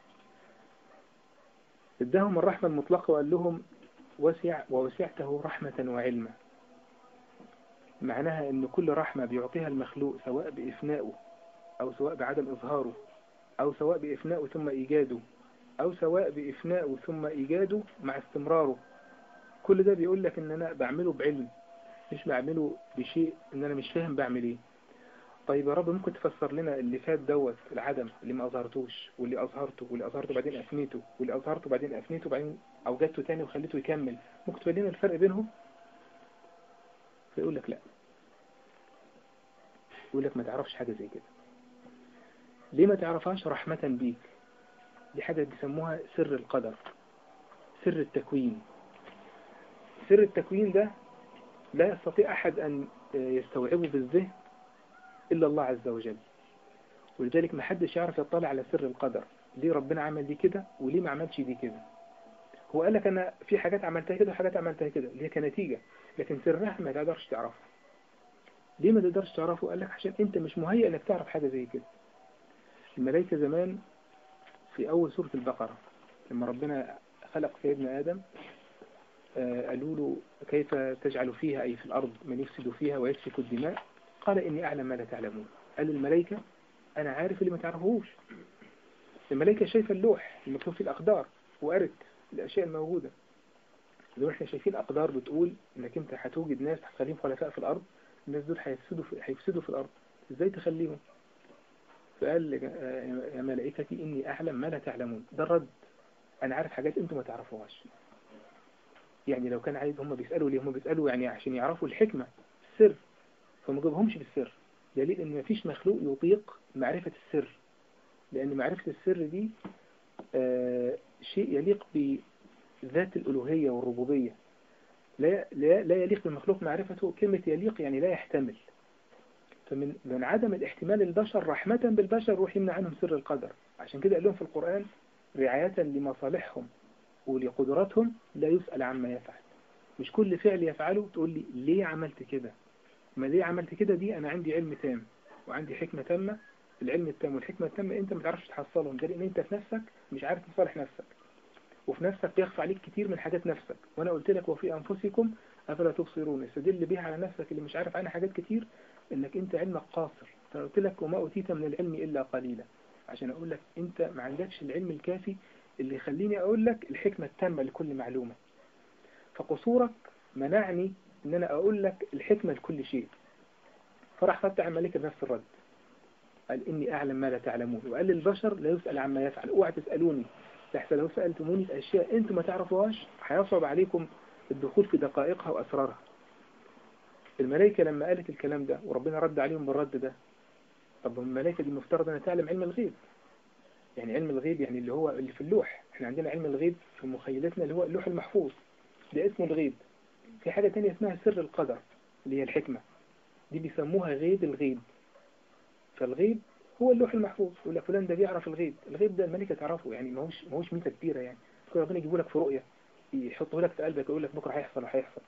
اداهم الرحمة المطلقة وقال لهم وسع ووسعته رحمة وعلما معناها ان كل رحمة بيعطيها المخلوق سواء بإفنائه او سواء بعدم إظهاره او سواء بإفنائه ثم إيجاده او سواء بإفنائه ثم إيجاده مع استمراره كل ده بيقول لك ان انا بعمله بعلم مش بعمله بشيء ان انا مش فاهم بعمل ايه طيب يا رب ممكن تفسر لنا اللي فات دوت العدم اللي ما أظهرتوش واللي أظهرته واللي أظهرته بعدين أفنيته واللي أظهرته بعدين أفنيته بعدين أوجدته تاني وخليته يكمل ممكن تقول لنا الفرق بينهم فيقول لك لا يقول لك ما تعرفش حاجة زي كده ليه ما تعرفهاش رحمة بيك دي حاجة بيسموها سر القدر سر التكوين سر التكوين ده لا يستطيع أحد أن يستوعبه بالذهن إلا الله عز وجل ولذلك ما حدش يعرف يطلع على سر القدر ليه ربنا عمل دي كده وليه ما عملش دي كده هو قال لك أنا في حاجات عملتها كده وحاجات عملتها كده اللي هي كنتيجة لكن سرها ما تقدرش تعرفه ليه ما تقدرش تعرفه قال لك عشان انت مش مهيئ انك تعرف حاجة زي كده الملائكة زمان في أول سورة البقرة لما ربنا خلق سيدنا آدم آه، قالوا له كيف تجعل فيها أي في الأرض من يفسد فيها ويسفك الدماء قال إني أعلم ما لا تعلمون قال الملائكة أنا عارف اللي ما تعرفوش الملائكة شايفة اللوح المكتوب فيه الأقدار وقرت الأشياء الموجودة لو احنا شايفين أقدار بتقول إنك أنت هتوجد ناس هتخليهم خلفاء في الأرض الناس دول هيفسدوا في, هيفسدوا في الأرض إزاي تخليهم فقال يا ملائكتي إني أعلم ما لا تعلمون ده الرد أنا عارف حاجات أنتم ما تعرفوهاش يعني لو كان عايز هم بيسألوا ليه هم بيسألوا يعني عشان يعرفوا الحكمة السر فما جابهمش بالسر دليل ان مفيش مخلوق يطيق معرفة السر لان معرفة السر دي آه شيء يليق بذات الألوهية والربوبية لا, لا, لا يليق بالمخلوق معرفته كلمة يليق يعني لا يحتمل فمن من عدم الاحتمال البشر رحمة بالبشر روح يمنع عنهم سر القدر عشان كده قال لهم في القرآن رعاية لمصالحهم ولقدراتهم لا يسأل عما يفعل مش كل فعل يفعله تقول لي ليه عملت كده ما ليه عملت كده دي أنا عندي علم تام وعندي حكمة تامة العلم التام والحكمة التامة أنت ما تعرفش تحصلهم ده لأن أنت في نفسك مش عارف تصالح نفسك وفي نفسك بيخفى عليك كتير من حاجات نفسك وأنا قلت لك وفي أنفسكم أفلا تبصرون استدل بيها على نفسك اللي مش عارف عنها حاجات كتير إنك أنت علمك قاصر فقلت لك وما أوتيت من العلم إلا قليلا عشان أقول لك أنت ما عندكش العلم الكافي اللي يخليني أقول لك الحكمة التامة لكل معلومة فقصورك منعني إن أنا أقول لك الحكمة لكل شيء فراح فتح الملك بنفس الرد قال إني أعلم ما لا تعلمون وقال للبشر لا يسأل عما يفعل اوعى تسألوني لحسن لو سألتموني في أشياء أنتم ما تعرفوهاش هيصعب عليكم الدخول في دقائقها وأسرارها الملائكة لما قالت الكلام ده وربنا رد عليهم بالرد ده طب الملائكة دي مفترض أنها تعلم علم الغيب يعني علم الغيب يعني اللي هو اللي في اللوح احنا عندنا علم الغيب في مخيلتنا اللي هو اللوح المحفوظ ده اسمه الغيب في حاجة تانية اسمها سر القدر اللي هي الحكمة دي بيسموها غيب الغيب فالغيب هو اللوح المحفوظ يقول لك فلان ده بيعرف الغيب الغيب ده الملكة تعرفه يعني ما هوش ما هوش ميتة كبيرة يعني كل ربنا يجيبه لك في رؤية يحطه لك في قلبك يقول لك بكرة هيحصل وهيحصل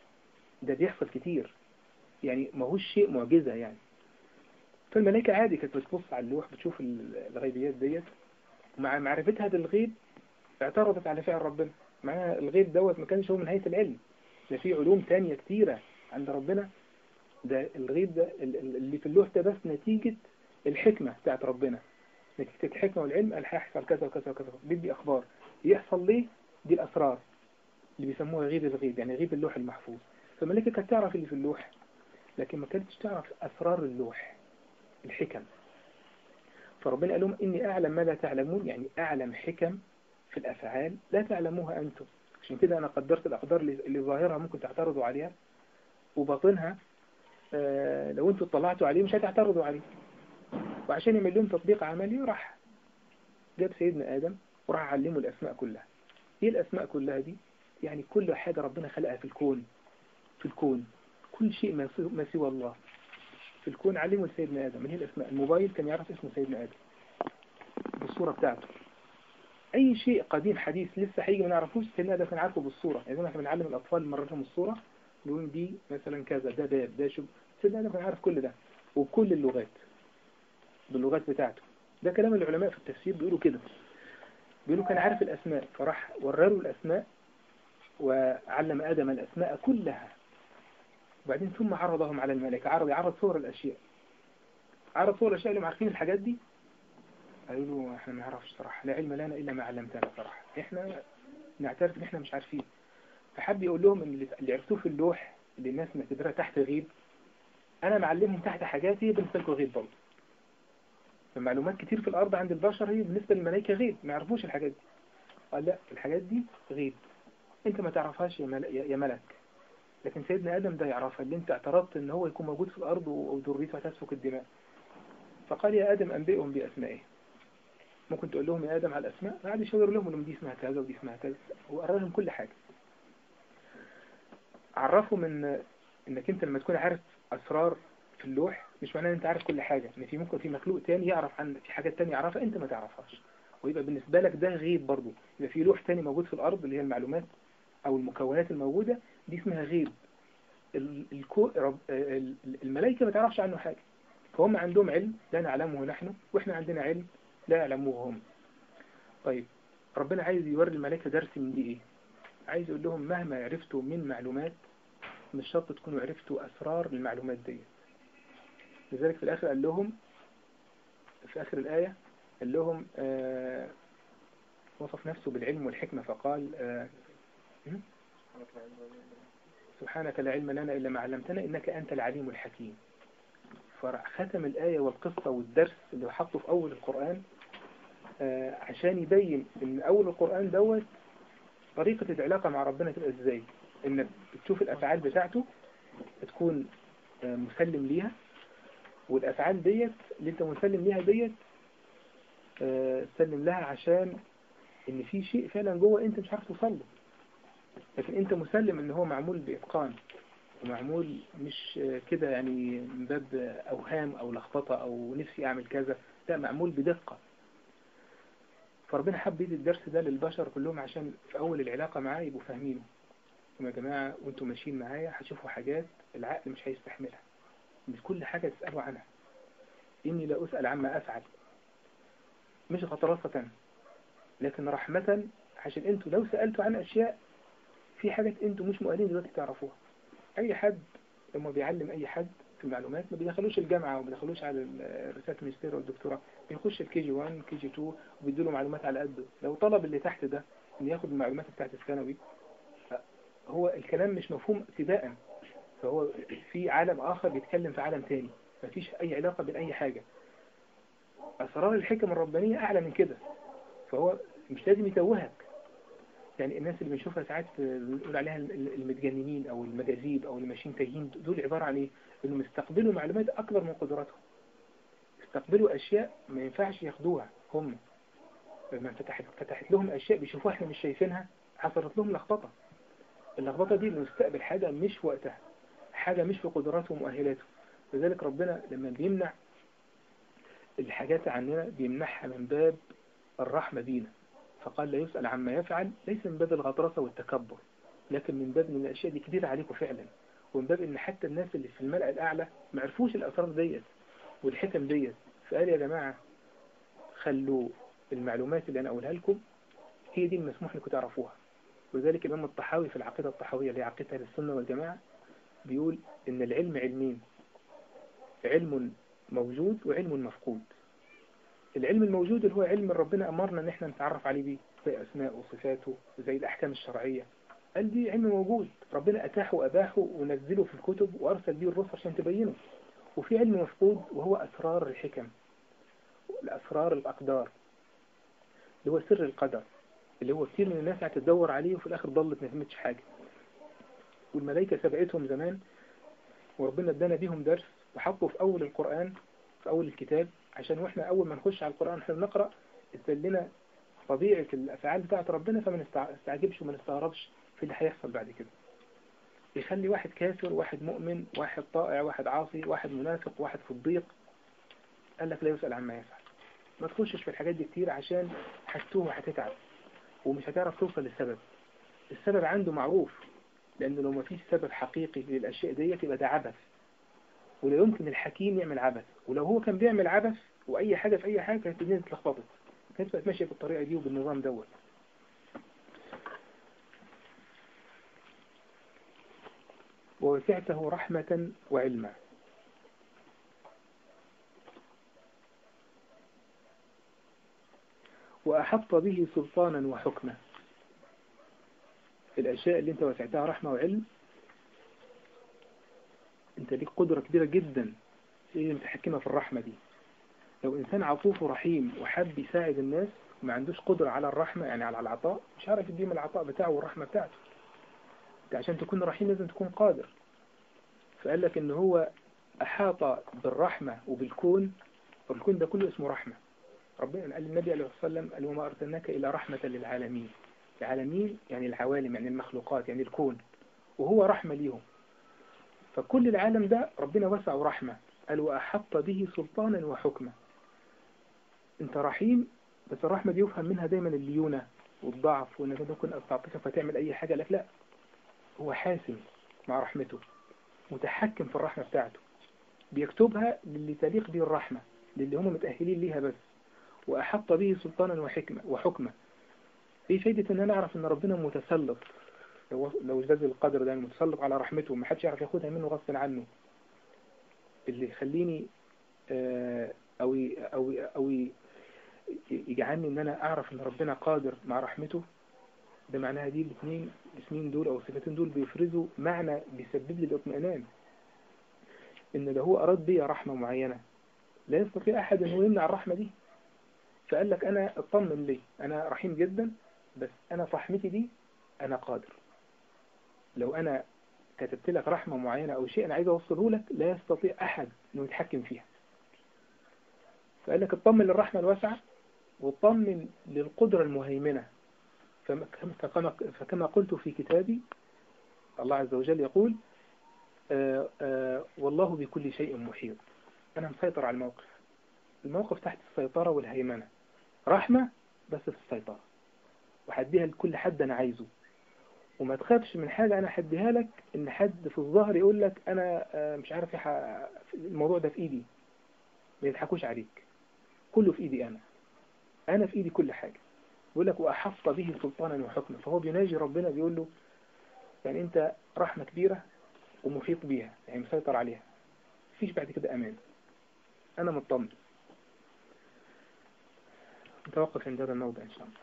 ده بيحصل كتير يعني ما هوش شيء معجزة يعني فالملائكة عادي كانت بتبص على اللوح بتشوف الغيبيات ديت مع معرفتها بالغيب اعترضت على فعل ربنا معناها الغيب دوت ما كانش هو من نهاية العلم ده في علوم تانية كتيرة عند ربنا ده الغيب ده اللي في اللوح ده بس نتيجة الحكمة بتاعت ربنا نتيجة الحكمة والعلم قال هيحصل كذا وكذا وكذا بدي أخبار يحصل ليه دي الأسرار اللي بيسموها غيب الغيب يعني غيب اللوح المحفوظ فالملائكة كانت تعرف اللي في اللوح لكن ما كانتش تعرف أسرار اللوح الحكم فربنا قال لهم إني أعلم ما لا تعلمون يعني أعلم حكم في الأفعال لا تعلموها أنتم عشان كده أنا قدرت الأقدار اللي ظاهرها ممكن تعترضوا عليها وباطنها آه لو أنتوا اطلعتوا عليه مش هتعترضوا عليه وعشان يعمل لهم تطبيق عملي راح جاب سيدنا آدم وراح علمه الأسماء كلها إيه الأسماء كلها دي يعني كل حاجة ربنا خلقها في الكون في الكون كل شيء ما سوى- ما سوى الله في الكون علمه لسيدنا آدم من هي الأسماء الموبايل كان يعرف اسمه سيدنا آدم بالصورة بتاعته أي شيء قديم حديث لسه هيجي ما نعرفوش سيدنا آدم كان عارفه بالصورة يعني زي ما احنا بنعلم الأطفال مرة لهم الصورة نقول دي مثلا كذا ده باب ده شو سيدنا آدم كان عارف كل ده وكل اللغات باللغات بتاعته ده كلام العلماء في التفسير بيقولوا كده بيقولوا كان عارف الأسماء فراح ورى له الأسماء وعلم آدم الأسماء كلها وبعدين ثم عرضهم على الملائكة عرض يعرض صور الأشياء عرض صور الأشياء اللي هم عارفين الحاجات دي قالوا له احنا ما نعرفش صراحة لا علم لنا إلا ما علمتنا صراحة احنا نعترف ان احنا مش عارفين فحب يقول لهم ان اللي- اللي عرفتوه في اللوح اللي الناس معتبرها تحت غيب انا معلمهم تحت حاجاتي بالنسبة لكم غيب برضه فمعلومات كتير في الأرض عند البشر هي بالنسبة للملائكة غيب ما يعرفوش الحاجات دي قال لا الحاجات دي غيب انت ما تعرفهاش يا مل- يا يا ملك لكن سيدنا آدم ده يعرفها اللي انت اعترضت ان هو يكون موجود في الأرض و- وذريته هتسفك الدماء فقال يا آدم أنبئهم بأسمائهم ممكن تقول لهم يا آدم على الأسماء قعد يشاور لهم انهم دي اسمها كذا ودي اسمها كذا وقرر لهم كل حاجة عرفهم ان انك انت لما تكون عارف أسرار في اللوح مش معناه ان انت عارف كل حاجة ان في ممكن في مخلوق تاني يعرف عن في حاجات تانية يعرفها انت ما تعرفهاش ويبقى بالنسبة لك ده غيب برضو يبقى في لوح تاني موجود في الأرض اللي هي المعلومات أو المكونات الموجودة دي اسمها غيب ال- الكو... رب... ال- الملائكة ما تعرفش عنه حاجة فهم عندهم علم لا نعلمه نحن وإحنا عندنا علم لا يعلموه هم طيب ربنا عايز يوري الملائكة درس من دي إيه عايز يقول لهم مهما عرفتوا من معلومات مش شرط تكونوا عرفتوا أسرار المعلومات دي لذلك في الآخر قال لهم في آخر الآية قال لهم آه وصف نفسه بالعلم والحكمة فقال آه م? سبحانك لا علم لنا إلا ما علمتنا إنك أنت العليم الحكيم فختم الآية والقصة والدرس اللي حطه في أول القرآن آه عشان يبين إن أول القرآن دوت طريقة العلاقة مع ربنا تبقى إزاي إنك تشوف الأفعال بتاعته تكون آه مسلم ليها والأفعال ديت اللي أنت مسلم ليها ديت آه سلم لها عشان إن في شيء فعلا جوه أنت مش عارف توصل له لكن أنت مسلم إن هو معمول بإتقان ومعمول مش آه، كده يعني من باب آه، أوهام أو لخبطة أو نفسي أعمل كذا لا معمول بدقة فربنا حب يدي الدرس ده للبشر كلهم عشان في أول العلاقة معاه يبقوا فاهمينه يا جماعة وانتم ماشيين معايا هتشوفوا حاجات العقل مش هيستحملها مش كل حاجة تسألوا عنها إني لا أسأل عما أفعل مش غطرسة لكن رحمة عشان انتوا لو سألتوا عن أشياء في حاجات انتوا مش مؤهلين دلوقتي تعرفوها أي حد لما بيعلم أي حد في المعلومات ما بيدخلوش الجامعة وما بيدخلوش على ال- رسالة الماجستير والدكتوراه بيخش الكي جي 1 كي جي 2 وبيدوا له معلومات على قده لو طلب اللي تحت ده إن ياخد المعلومات بتاعت الثانوي هو الكلام مش مفهوم ابتداء فهو في عالم آخر بيتكلم في عالم تاني مفيش أي علاقة بين أي حاجة أسرار الحكم الربانية أعلى من كده فهو مش لازم يتوهك يعني الناس اللي بنشوفها ساعات بنقول عليها المتجننين أو المجاذيب أو اللي ماشيين تايهين دول عبارة عن إيه؟ إنهم استقبلوا معلومات أكبر من قدراتهم استقبلوا أشياء ما ينفعش ياخدوها هم لما فتحت فتحت لهم أشياء بيشوفوها إحنا مش شايفينها حصلت لهم لخبطة اللخبطة دي بنستقبل حاجة مش في وقتها حاجة مش في قدراته ومؤهلاته لذلك ربنا لما بيمنع الحاجات عننا بيمنعها من باب الرحمة بينا فقال لا يسأل عما يفعل ليس من باب الغطرسة والتكبر لكن من باب ان الأشياء دي كبيرة عليكم فعلا ومن باب ان حتى الناس اللي في الملأ الأعلى ما عرفوش الأسرار ديت والحكم ديت فقال يا جماعة خلوا المعلومات اللي أنا أقولها لكم هي دي المسموح لكم تعرفوها ولذلك الإمام الطحاوي في العقيدة الطحاوية اللي هي عقيدة السنة والجماعة بيقول إن العلم علمين علم موجود وعلم مفقود العلم الموجود اللي هو علم ربنا أمرنا إن احنا نتعرف عليه بيه زي أسماء وصفاته وزي الأحكام الشرعية قال دي علم موجود ربنا أتاحه وأباحه ونزله في الكتب وأرسل بيه الرسل عشان تبينه وفي علم مفقود وهو أسرار الحكم الأسرار الأقدار اللي هو سر القدر اللي هو كتير من الناس هتدور عليه وفي الآخر ضلت ما فهمتش حاجة والملائكة سبقتهم زمان وربنا ادانا بيهم درس وحطوا في أول القرآن في أول الكتاب عشان واحنا أول ما نخش على القرآن احنا بنقرأ ادى لنا طبيعة الأفعال بتاعت ربنا فما نستع- نستعجبش وما نستغربش في اللي هيحصل بعد كده يخلي واحد كافر واحد مؤمن واحد طائع واحد عاصي واحد منافق واحد في الضيق قال لك لا يسأل عما يفعل ما تخشش في الحاجات دي كتير عشان هتتوه وهتتعب ومش هتعرف توصل للسبب السبب عنده معروف لأنه لو ما فيش سبب حقيقي للأشياء ديت يبقى ده عبث ولا يمكن الحكيم يعمل عبث ولو هو كان بيعمل عبث وأي حاجة في أي حاجة كانت الدنيا اتلخبطت كانت بقت ماشية بالطريقة دي وبالنظام دوت ووسعته رحمة وعلما وأحط به سلطانا وحكمة الأشياء اللي أنت وسعتها رحمة وعلم أنت ليك قدرة كبيرة جدا هي متحكمة في الرحمة دي لو إنسان عطوف ورحيم وحب يساعد الناس وما عندوش قدرة على الرحمة يعني على العطاء مش عارف يديهم العطاء بتاعه والرحمة بتاعته أنت عشان تكون رحيم لازم تكون قادر فقال لك إن هو أحاط بالرحمة وبالكون والكون ده كله اسمه رحمة ربنا قال النبي عليه الصلاة والسلام قال وما أرسلناك إلا رحمة للعالمين العالمين يعني العوالم يعني المخلوقات يعني الكون وهو رحمة ليهم فكل العالم ده ربنا وسع رحمة قال وأحط به سلطانا وحكمة انت رحيم بس الرحمة دي يفهم منها دايما الليونة والضعف وانك انت ممكن تعطيك فتعمل اي حاجة لك لا هو حاسم مع رحمته متحكم في الرحمة بتاعته بيكتبها للي تليق به الرحمة للي هم متأهلين ليها بس وأحط به سلطانا وحكمة وحكمة ايه فايدة ان انا اعرف ان ربنا متسلط لو لو جاز القدر ده متسلط على رحمته ما حدش يعرف ياخدها منه غصب عنه اللي يخليني آه، او ي- او ي- او ي- يجعلني ان انا اعرف ان ربنا قادر مع رحمته ده معناها دي الاثنين الاسمين دول او الصفتين دول بيفرزوا معنى بيسبب لي الاطمئنان ان لو هو اراد بي رحمة معينة لا يستطيع احد ان هو يمنع الرحمة دي فقال لك انا اطمن لي انا رحيم جدا بس انا في رحمتي دي انا قادر لو انا كتبت لك رحمة معينة او شيء انا عايز اوصله لك لا يستطيع احد انه يتحكم فيها فقال لك اطمن للرحمة الواسعة واطمن للقدرة المهيمنة فما- فكما, فكما قلت في كتابي الله عز وجل يقول آه آه والله بكل شيء محيط أنا مسيطر على الموقف الموقف تحت السيطرة والهيمنة رحمة بس في السيطرة وحديها لكل حد أنا عايزه وما تخافش من حاجة أنا حديها لك إن حد في الظهر يقول لك أنا آه، مش عارف يح... الموضوع ده في إيدي ما يضحكوش عليك كله في إيدي أنا أنا في إيدي كل حاجة بيقول لك وأحط به سلطانا وحكما فهو بيناجي ربنا بيقول له يعني أنت رحمة كبيرة ومحيط بيها يعني مسيطر عليها مفيش بعد كده أمان أنا مطمن نتوقف عند هذا الموضع إن شاء الله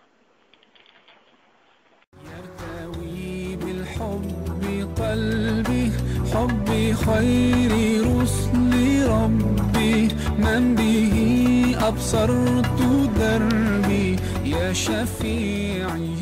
يرتوي بالحب قلبي حب خير رسل ربي من به أبصرت دربي يا شفيعي